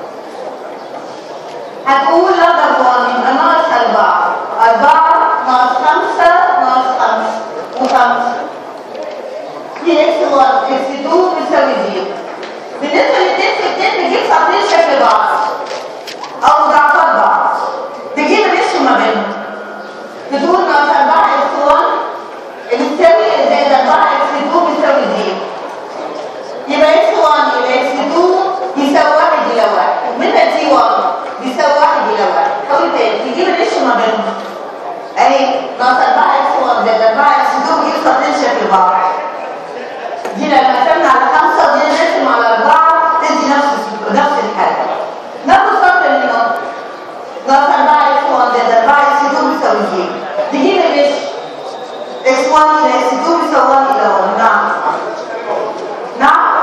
هتقول لامدا بوان يبقى ناقص أربعة أربعة ناقص خمسة ناقص خمسة وخمسة دي اكس 1 اكس 2 بتساوي زيرو بالنسبه للتين في التين بتجيب سطرين شكل بعض او مضاعفات بعض تجيب الريشيو ما بينهم بتقول ناقص 4 اكس 1 بتساوي زائد 4 اكس 2 بتساوي زيرو يبقى اكس 1 يبقى اكس 2 يساوي 1 الى 1 منها تي 1 بيساوي 1 الى 1 حاول تاني تجيب الريشيو ما بينهم اهي ناقص 4 اكس 1 زائد 4 اكس 2 بيجيب سطرين شكل بعض دي لما قسمنا على خمسة ودي نقسم على أربعة تدي نفس نفس الحاجة ناخد سطر من هنا ناقص أربعة إكس 1 زائد أربعة إكس 2 بيساوي زيرو تجيب الريش إكس 1 إلى إكس 2 بيساوي 1 إلى 1 نعم نعم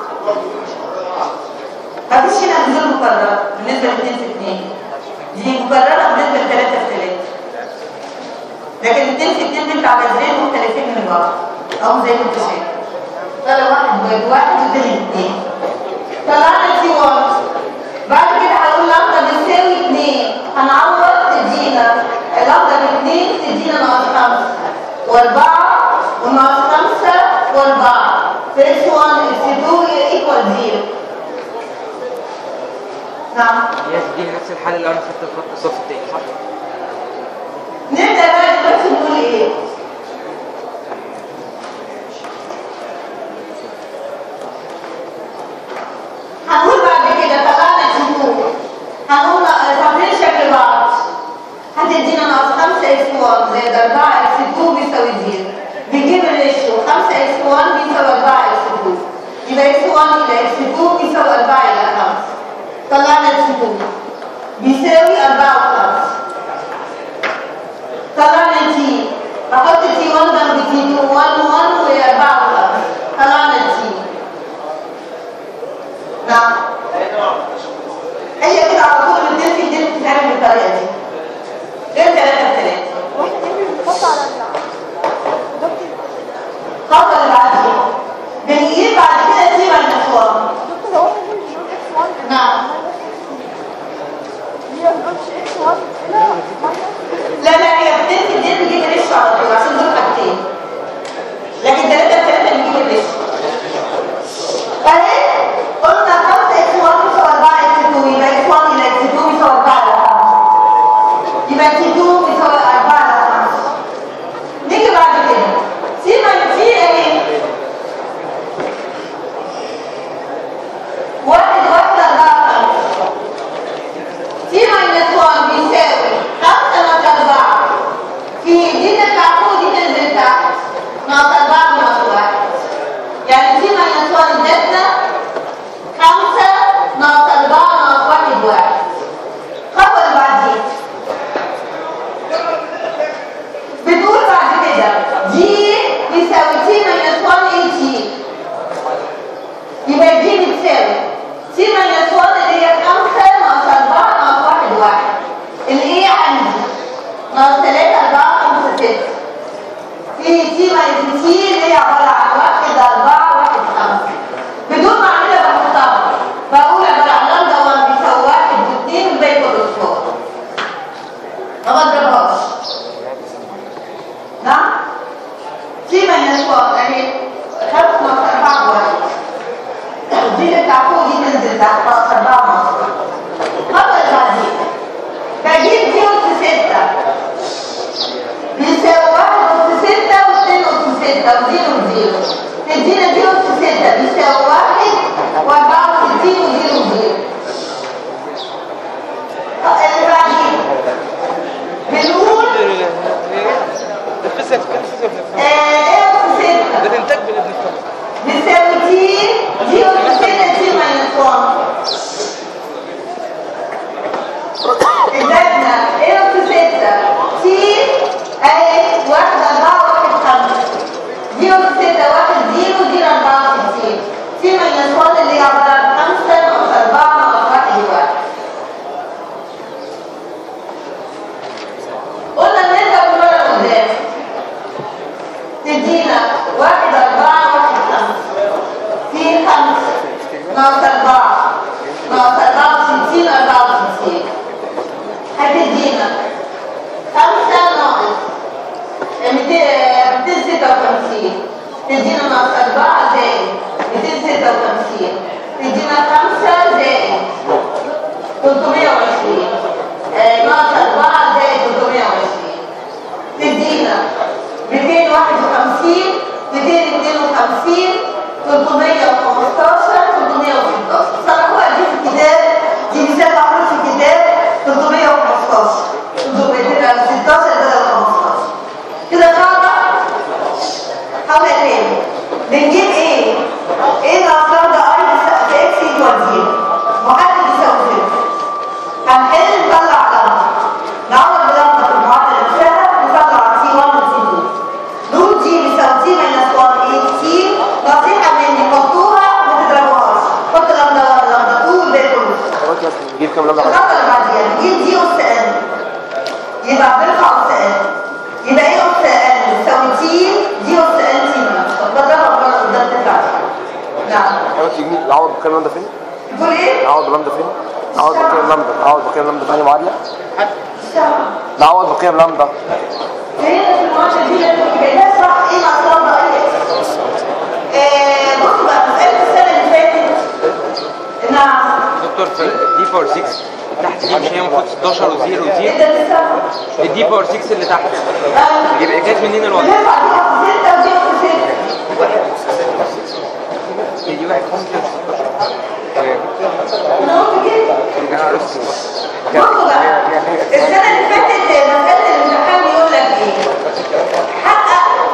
مفيش هنا حدود مكررة بالنسبة ل 2 في 2 دي مكررة بالنسبة ل 3 في 3 لكن ال 2 في 2 بيطلع جذرين مختلفين من بعض أو زي ما أنت شايف طلع واحد زائد واحد وتاني اتنين طلعنا تي 1 بعد كده هقول لامدا بتساوي اتنين هنعوض تدينا لامدا باتنين تدينا ناقص خمسة واربعة هي تديني نفس الحل اللي انا خدت الخط الصف التاني صح؟ نبدأ بقى دلوقتي نقول ايه؟ هنقول بعد كده طلعنا شهور هنقول تمرين شكل بعض هتدينا ناقص 5 اكس 1 زائد 4 اكس 2 بيساوي 0 بنجيب الريشيو 5 اكس 1 بيساوي 4 اكس 2 يبقى اكس 1 الى اكس 2 بيساوي 4 الى 5 طلعنا اكس 2 بيساوي 4 و5 طلعنا تي احط تي 1 جنب تي 2 1 1 وهي 4 و5 طلعنا تي نعم هي كده على طول الدنس الدنس بتتعمل بالطريقه دي غير 3 3 الخطوه اللي بعديها بنجيب بعد كده تي ماينس 1 نعم لا لا هي بتنسي الدنس بتجيب الريش على طول عشان دول حاجتين لكن 3 3 بنجيب الريش اهي قلنا 5 اكس 1 بيساوي 4 اكس 2 يبقى اكس 1 الى اكس 2 بيساوي 4 على 5 يبقى اكس 2 بيساوي 4 على 5 نيجي بعد كده سي ماينس سي اهي واحد واحد أربعة خمسة سي ماينس 1 بيساوي 5 ناقص 4 في دي تطلع فوق دي تنزل تحت ناقص 4 ناقص 1 يعني سي ماينس 1 ادتنا 5 ناقص 4 ناقص 1 1 الخطوة اللي بعديها بتقول بعد كده جي بيساوي سي ماينس 1 اي جي يبقى جي بتساوي سي ماينس 1 اللي هي 5 ناقص 4 ناقص 1 1 الايه عندي ناقص 3 4 5 6 في سي ماينس سي اللي هي عباره عن 1 4 1 5 بدون ما اعملها بحطها بقول عباره عن لامدا 1 بيساوي 1 و2 والباقي كله صفار ما بضربهاش نعم سي ماينس 1 اهي 5 ناقص 4 1 دي اللي بتاع فوق دي تنزل تحت ناقص 4 ناقص 1 الخطوه اللي بعديها بجيب دي أس 6 بيساوي 1 أس 6 و2 أس 6 وزيرو وزيرو تدينا دي أس 6 بيساوي 1 و64 وزيرو وزيرو اللي بعدين بنقول الفيزياء كان فيزياء آه، ايه أس 6 ده الانتاج اللي بنفهمه بيساوي تي دي أس 6 تي ماينس 1 ادتنا ايه أس 6 تي اهي 1 4 1 5 دي أس 6 1 0 0 64 تي ماينس 1 اللي هي عباره عن 5 ناقص 4 ناقص 1 1 قلنا نرجع بالمره قدام تدينا 1 4 1 5 في 5 ناقص 4 ناقص 64 64 هتدينا 5 ناقص 256 تدينا ناقص 4 زائد 256 تدينا 5 زائد 320 آه، ناقص 4 زائد 320 تدينا 251 252 315 316 صرفوها دي في الكتاب دي مثال محطوط في الكتاب 315 316 بدل 15 كده صعبة حاولها تاني بنجيب ايه؟ ايه الاصنام ده اي في اكس ايكوال زيرو محدد يساوي زيرو هنحل نطلع لمبة نعوض بلمبة في المعادلة نفسها نطلع سي 1 وسي 2 روت جي بيساوي سي ماينس 1 اي سي نصيحة مني حطوها ما تضربوهاش حط لمبة 1 لمبة 2 والباقي كله نجيب كام لمبة الخطوة اللي بعديها نجيب دي أس ان يبقى بنرفع أس ان يبقى ايه أس ان بتساوي تي دي أس ان تي ماينس بضربها مرة قدام تطلع نعم تيجي نعوض بكام لمبة فين؟ بتقول ايه؟ نعوض بلمبة فين؟ نعوض بكام لمبة نعوض بكام لمبة في أي معادلة؟ الشمع نعوض بكام لمبة؟ هنا في المعادلة دي لازم تبقى لها صح ايه الأسرار بقى ايه؟ بصوا بقى مسألة السنة اللي فاتت نعم دكتور في دي 4 6 تحت دي مش هي المفروض 16 و0 و0 انت بتسمع الدي باور 6 اللي تحت اه يبقى جت منين الوضع؟ بنرفع دي في ستة ودي في ستة دي واحد خمسة تمام انا قلت كده انا عرفت بصوا بقى السنة اللي فاتت مسألة الامتحان بيقول لك ايه؟ حقق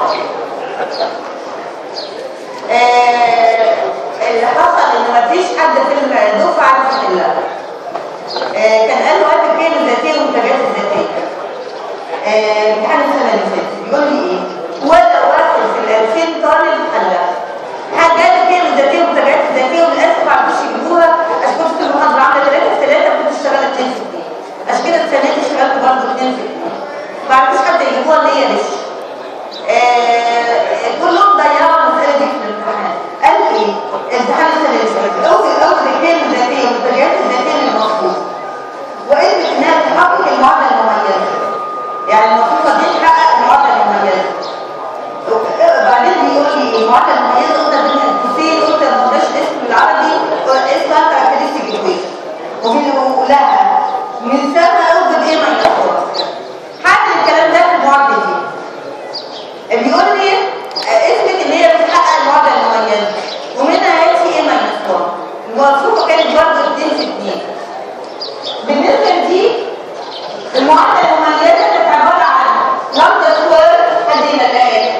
آه، اللي حصل ان مفيش حد في الدفعة عارف يحلها. آه، كان قال وقت القيم الذاتية والمنتجات الذاتية. آه، امتحان السنة اللي فاتت بيقول لي ايه؟ ولا واحد في ال 2000 طالب حلها. حد قال القيم الذاتية والمنتجات الذاتية وللأسف ما عرفوش يجيبوها عشان كنت في المحاضرة عاملة 3 في 3 كنت اشتغلت 2 في 2. عشان كده السنة دي اشتغلت برضه 2 في 2. ما عرفوش حد يجيبوها اللي هي لسه. آه، كلهم ضيعوا المسألة دي في الامتحان قال ايه؟ امتحان السنة اللي فاتت أول أول الكلمة الذاتية والمنتجات الذاتية للمفروض وإن إنها تحقق المعادلة المميزة يعني المفروضة دي تحقق المعادلة المميزة بعدين بيقول لي المعادلة المميزة قلت بين قوسين قلت ما قلناش الاسم بالعربي اسمها كاركترستيك ايكويشن وبيقول لها من سنة أوجد إيه ما يحصل حد الكلام ده في المعادلة دي بيقول لي اثبت ان هي بتحقق المعادله المميزه ومنها هاتي ايه ماينس 1 الموافقه كانت برضه 2 في 2 بالنسبه لدي المعادله المميزه كانت عباره عن لامدا سكوير خلينا الايه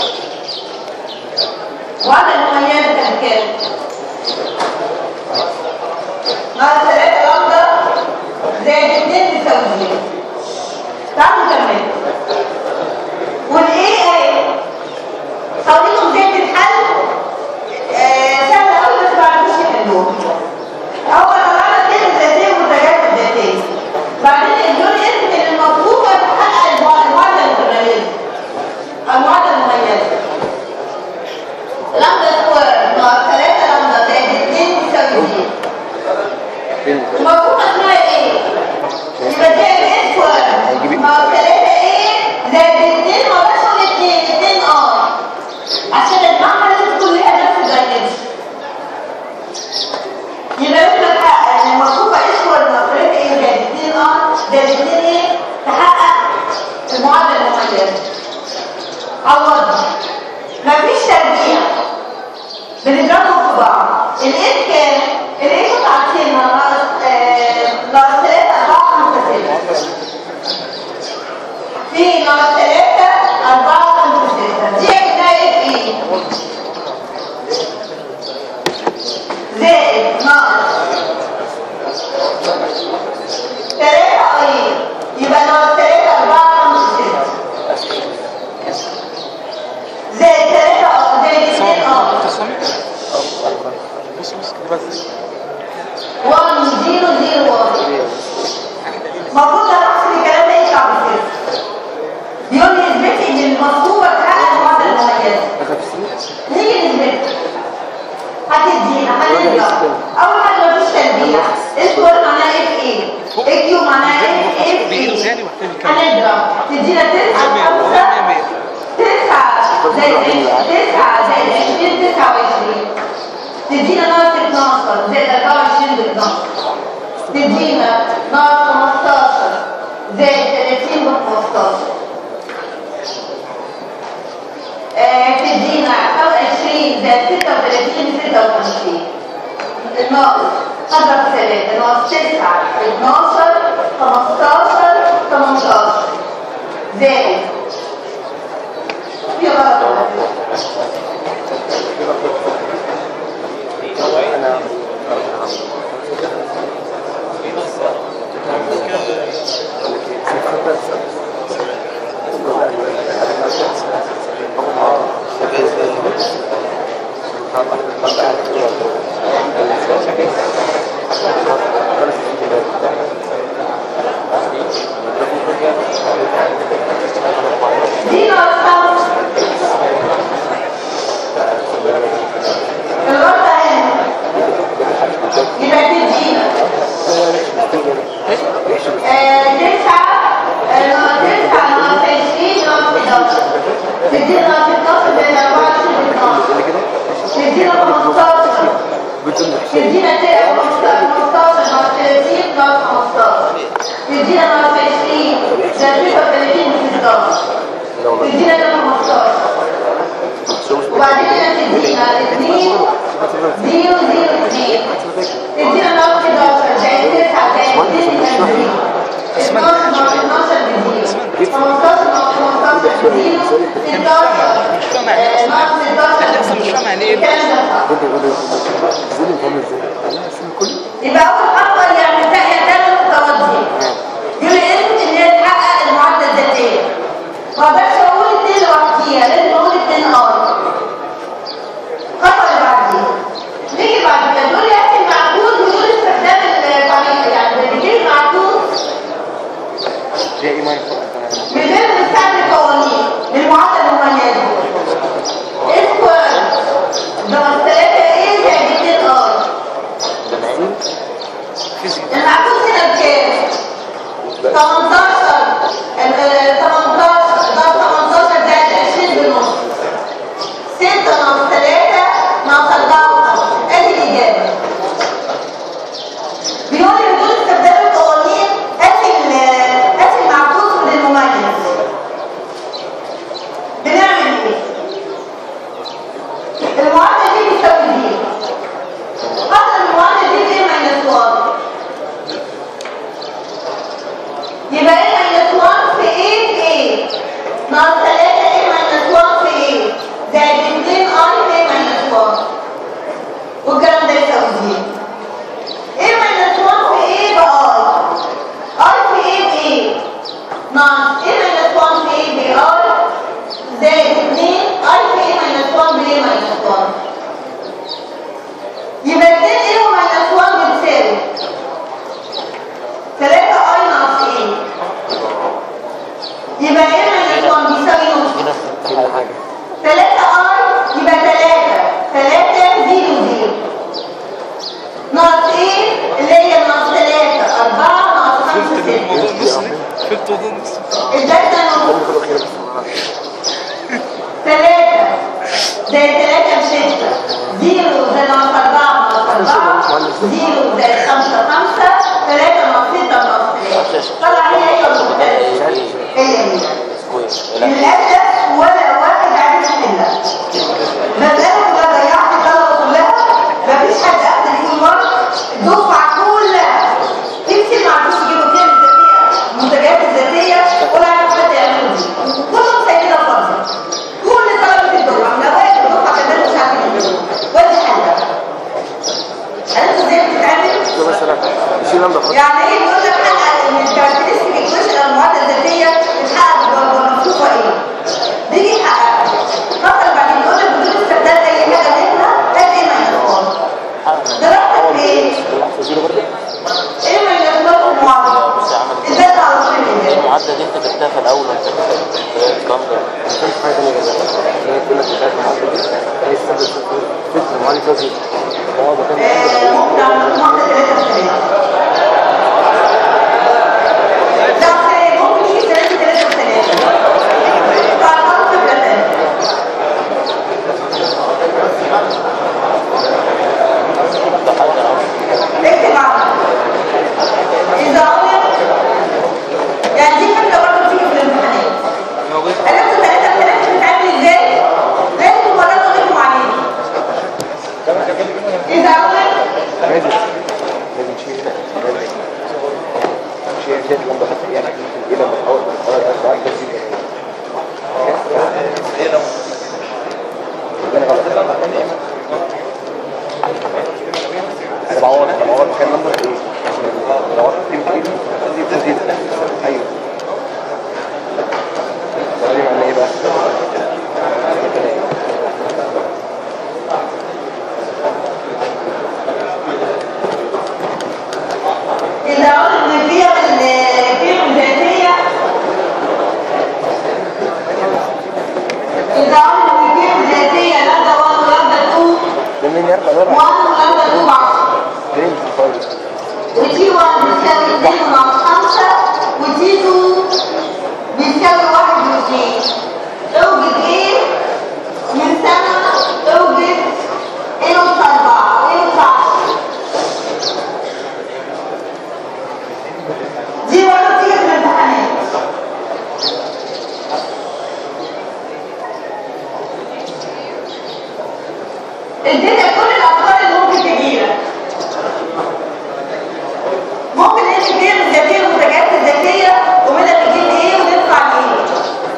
المعادله المميزه كانت كام؟ ناقص 3 لامدا زائد 2 تساوي 0 تعالوا نكمل والايه ايه حاولتهم زي الحل آه، سهل قوي بس ما عرفوش يحلوها اول طلعنا اثنين الذاتيه والمنتجات الذاتيه بعدين الجون اسم ان المطلوب تحقق المعادله المتميزه المعادله المميزه لامدا سكوير ناقص 3 لامدا زائد 2 تساوي 0 المفروض اسمها ايه؟ يبقى دي ايه سكوير ناقص 3 ايه زائد 2 ناقصهم 2 2 اه عشان المعنى لازم تكون ليها نفس الدايمنشن يبقى لازم نحقق ان المطلوبة اسود نظرية ايه زائد 2 اه زائد 2 ايه تحقق المعادلة المميزة عوضها مفيش تربيع بنضربهم في بعض الايه كام؟ الايه بتاعتين ناقص آه، ناقص 3 4 5 6 في ناقص 3 4 5 6 دي بداية ايه؟ زائد ناقص 3 ايه؟ يبقى ناقص 3 4 5 6 زائد 3 اه زائد 2 اه بص بص كده بس 1 0 0 1 المفروض لما احسب الكلام ده يطلع بكده بيقول لي اثبتي ان المطلوبه تحقق المعادله المميزه نيجي نثبت هتدينا هنضرب اول حاجه مفيش تربيع اسكوار معناها اف ايه اف كيو معناها اف اف ايه هنضرب تدينا 9 5 9 زائد 9 زائد 20 29 تدينا ناقص 12 زائد 24 ب 12 تدينا ناقص 15 زائد 30 ب 15 آه، تدينا 20 زائد 36 ب 56 الناقص اضرب 3 ناقص 9 12 15 18 زائد في غلط ولا في؟ دي ناقص الغلطة هنا يبقى تدينا آه، تسعة آه، ناقص تسعة ناقص عشرين ناقص 11 تدينا ناقص 12 زائد 24 12 تدينا 15 تدينا 15 وبعدين هنا تدينا 2 0 0 2 تدينا نقص 11 زائد 9 زائد 2 زائد 0 12 ناقص 12 بزيرو 15 ناقص 15 بزيرو 16 آه، ناقص 16 مش فاهم يعني ايه الكلام ده صح يبقى اول خطوه يعني تحيا ثلاث توجه يقول انت ان هي تحقق المعادله الذاتيه ما اقدرش اقول اتنين لوحديها لازم اقول اتنين اه الخطوه اللي بعديها نيجي بعد كده دول ياتي المعكوس ويقول استخدام الطريقه يعني بنجيب معكوس فيها ايه ميه من غير ما نستعمل قوانين للمعادله المميزه اسكوير ناقص 3 ايه زائد 2 ار المعكوس هنا بكام؟ 18 ال- ال- 18 ده 18 زائد 20 بنص 6 ناقص 3 ناقص 54 ادي الاجابه بيقول لي بدون استخدام القوانين هات ال- هات المعكوس من المميز بنعمل ايه؟ المعادله دي بتساوي دي قدر المعادله دي ايه ماينس 1 يبقى ايه ماينس 1 في ايه في ايه ناقص 3 ايه ماينس 1 في ايه زائد 2 اي في ايه ماينس 1 والكلام ده يساوي زيرو ايه ماينس 1 في ايه باي اي في ايه في ايه ناقص ايه ماينس 1 في ايه باي زائد 2 اي في ايه ماينس 1 بايه ماينس 1 يبقى 2 ايه وماينس 1 بتساوي 3 اي ناقص ايه يبقى ايه ماينس 1 بيساوي نص 3 اي يبقى 3 3 0 0 ناقص ايه اللي هي ناقص 3 4 ناقص 5 6 شفت وضوء نص ادتنا نص 3 زائد 3 بستة 0 زائد ناقص 4 ناقص 4 0 زائد 5 5 3 ناقص 6 ناقص 3 طلع هي هي المختلفة هي هي للأسف ولا واحد عارف يحلها مسألة كلها ضيعت الطلبة كلها مفيش حد قبل فول مارك الدفعة كلها يمكن ما عرفوش يجيبوا كام الذاتية المنتجات الذاتية ولا عارف حد يعملوا دي كلهم سايبينها فاضية كل طلبة الدفعة من أوائل الدفعة كمان مش عارفين يجيبوا ودي حلها عرفت ازاي بتتعمل؟ يعني ايه بيقول لك حقق ان الكاركترستيك ايكويشن او المعادله الذاتيه تتحقق بالضربه مكتوبه ايه؟ دي يحققها الخطوه اللي بعدين بيقول لك بدون استخدام اي حاجه منها هات ايه ماينس 1 ضربتك في ايه؟ ايه ماينس 1 في المعادله؟ ازاي تعرف ايه المعادلة دي انت جبتها في الاول وانت كنت الكلام ده آه، ممكن اعمل معادله 3 في 3 ده في- ممكن يجي 3 3 في 3 بتاع الخط في 3 ده حاجة أهو. اكتب عنها الزاوية يعني دي فكرة برضه بتيجي في الامتحانات موجود عرفتوا ثلاثة ثلاثة بتتعمل ازاي؟ لازم المرة دي تقولوا عليها الزاوية الزاوية اللي فيها ال- فيها الذاتية الزاوية اللي فيها الذاتية لابدة 1 ولابدة 2 1 ولابدة 2 بعشرة ودي 1 بتساوي 2 ناقص 5 ودي 2 بتساوي 1 و2 اوجد ايه من سنة اوجد ايه نص 4 ايه نص 10 دي برضه بتيجي في الامتحانات اديتك كل الافكار اللي ممكن تجيلك ممكن نمشي فيها من الذاتيه والمنتجات الذاتيه ومنها تجيب ايه وندفع لايه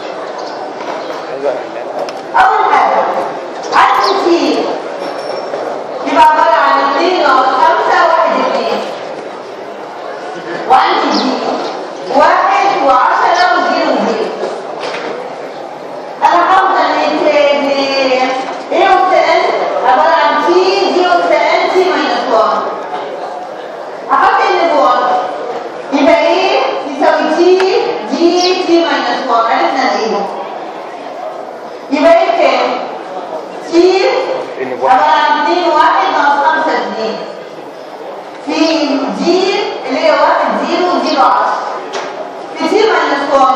اول حاجه عدد كتير يبقى عباره عن 2 ناقص 5 1 2 وعندي دي واحد وعشرة وزيرو وزيرو انا حافظه ان ان ايه والسن عباره عن تي دي والسن تي ماينس 1 احط ان 1 يبقى ايه يساوي تي دي تي ماينس 1 عرفنا ايه يبقى ايه كام تي عباره عن 2 1 ناقص 5 2 في دي اللي هي 1 0 0 10 في تي ماينس 1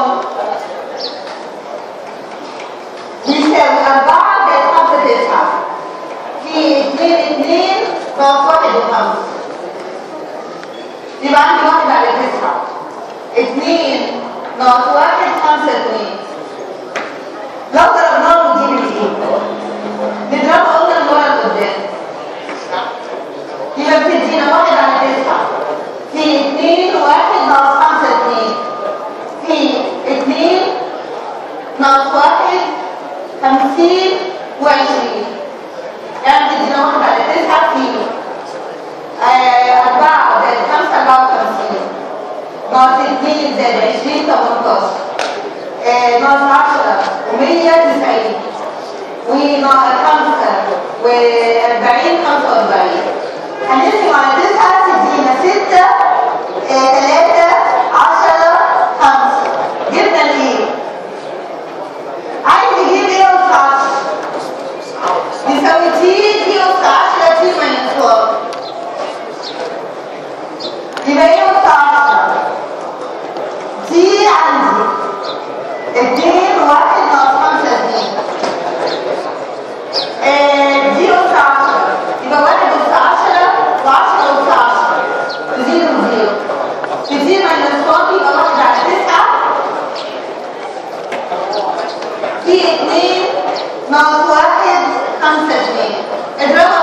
يساوي 4 زائد 5 9 في 2 2 ناقص 1 و5 يبقى عندي 1 على 9 2 ناقص 1 5 2 لو ضربناه ودي بالايه؟ نضربه قلنا من ورا لقدام يبقى بتدينا 1 على 9 في 2 1 ناقص 5 2 في 2 ناقص 1 50 و20 يعني بتدينا 1 على 9 في 4 زائد 5 54 ناقص 2 زائد 20 18 آه، ناقص 10 و100 90 وناقص 5 و40 45 هنقسم على 9 تدينا 6 3 10 5 جبنا الايه؟ عايز يجيب ايه اس 10 يساوي تي تي اس 10 تي ماينس 1 يبقى ايه اس 10 تي عندي 2 1 ناقص 5 2 آه، دي اس 10 يبقى 1 اس 10 و10 اس 10 0 0 في 0 ماينس 1 يبقى 1 على 9 في 2 ناقص 1 5 2 اضربها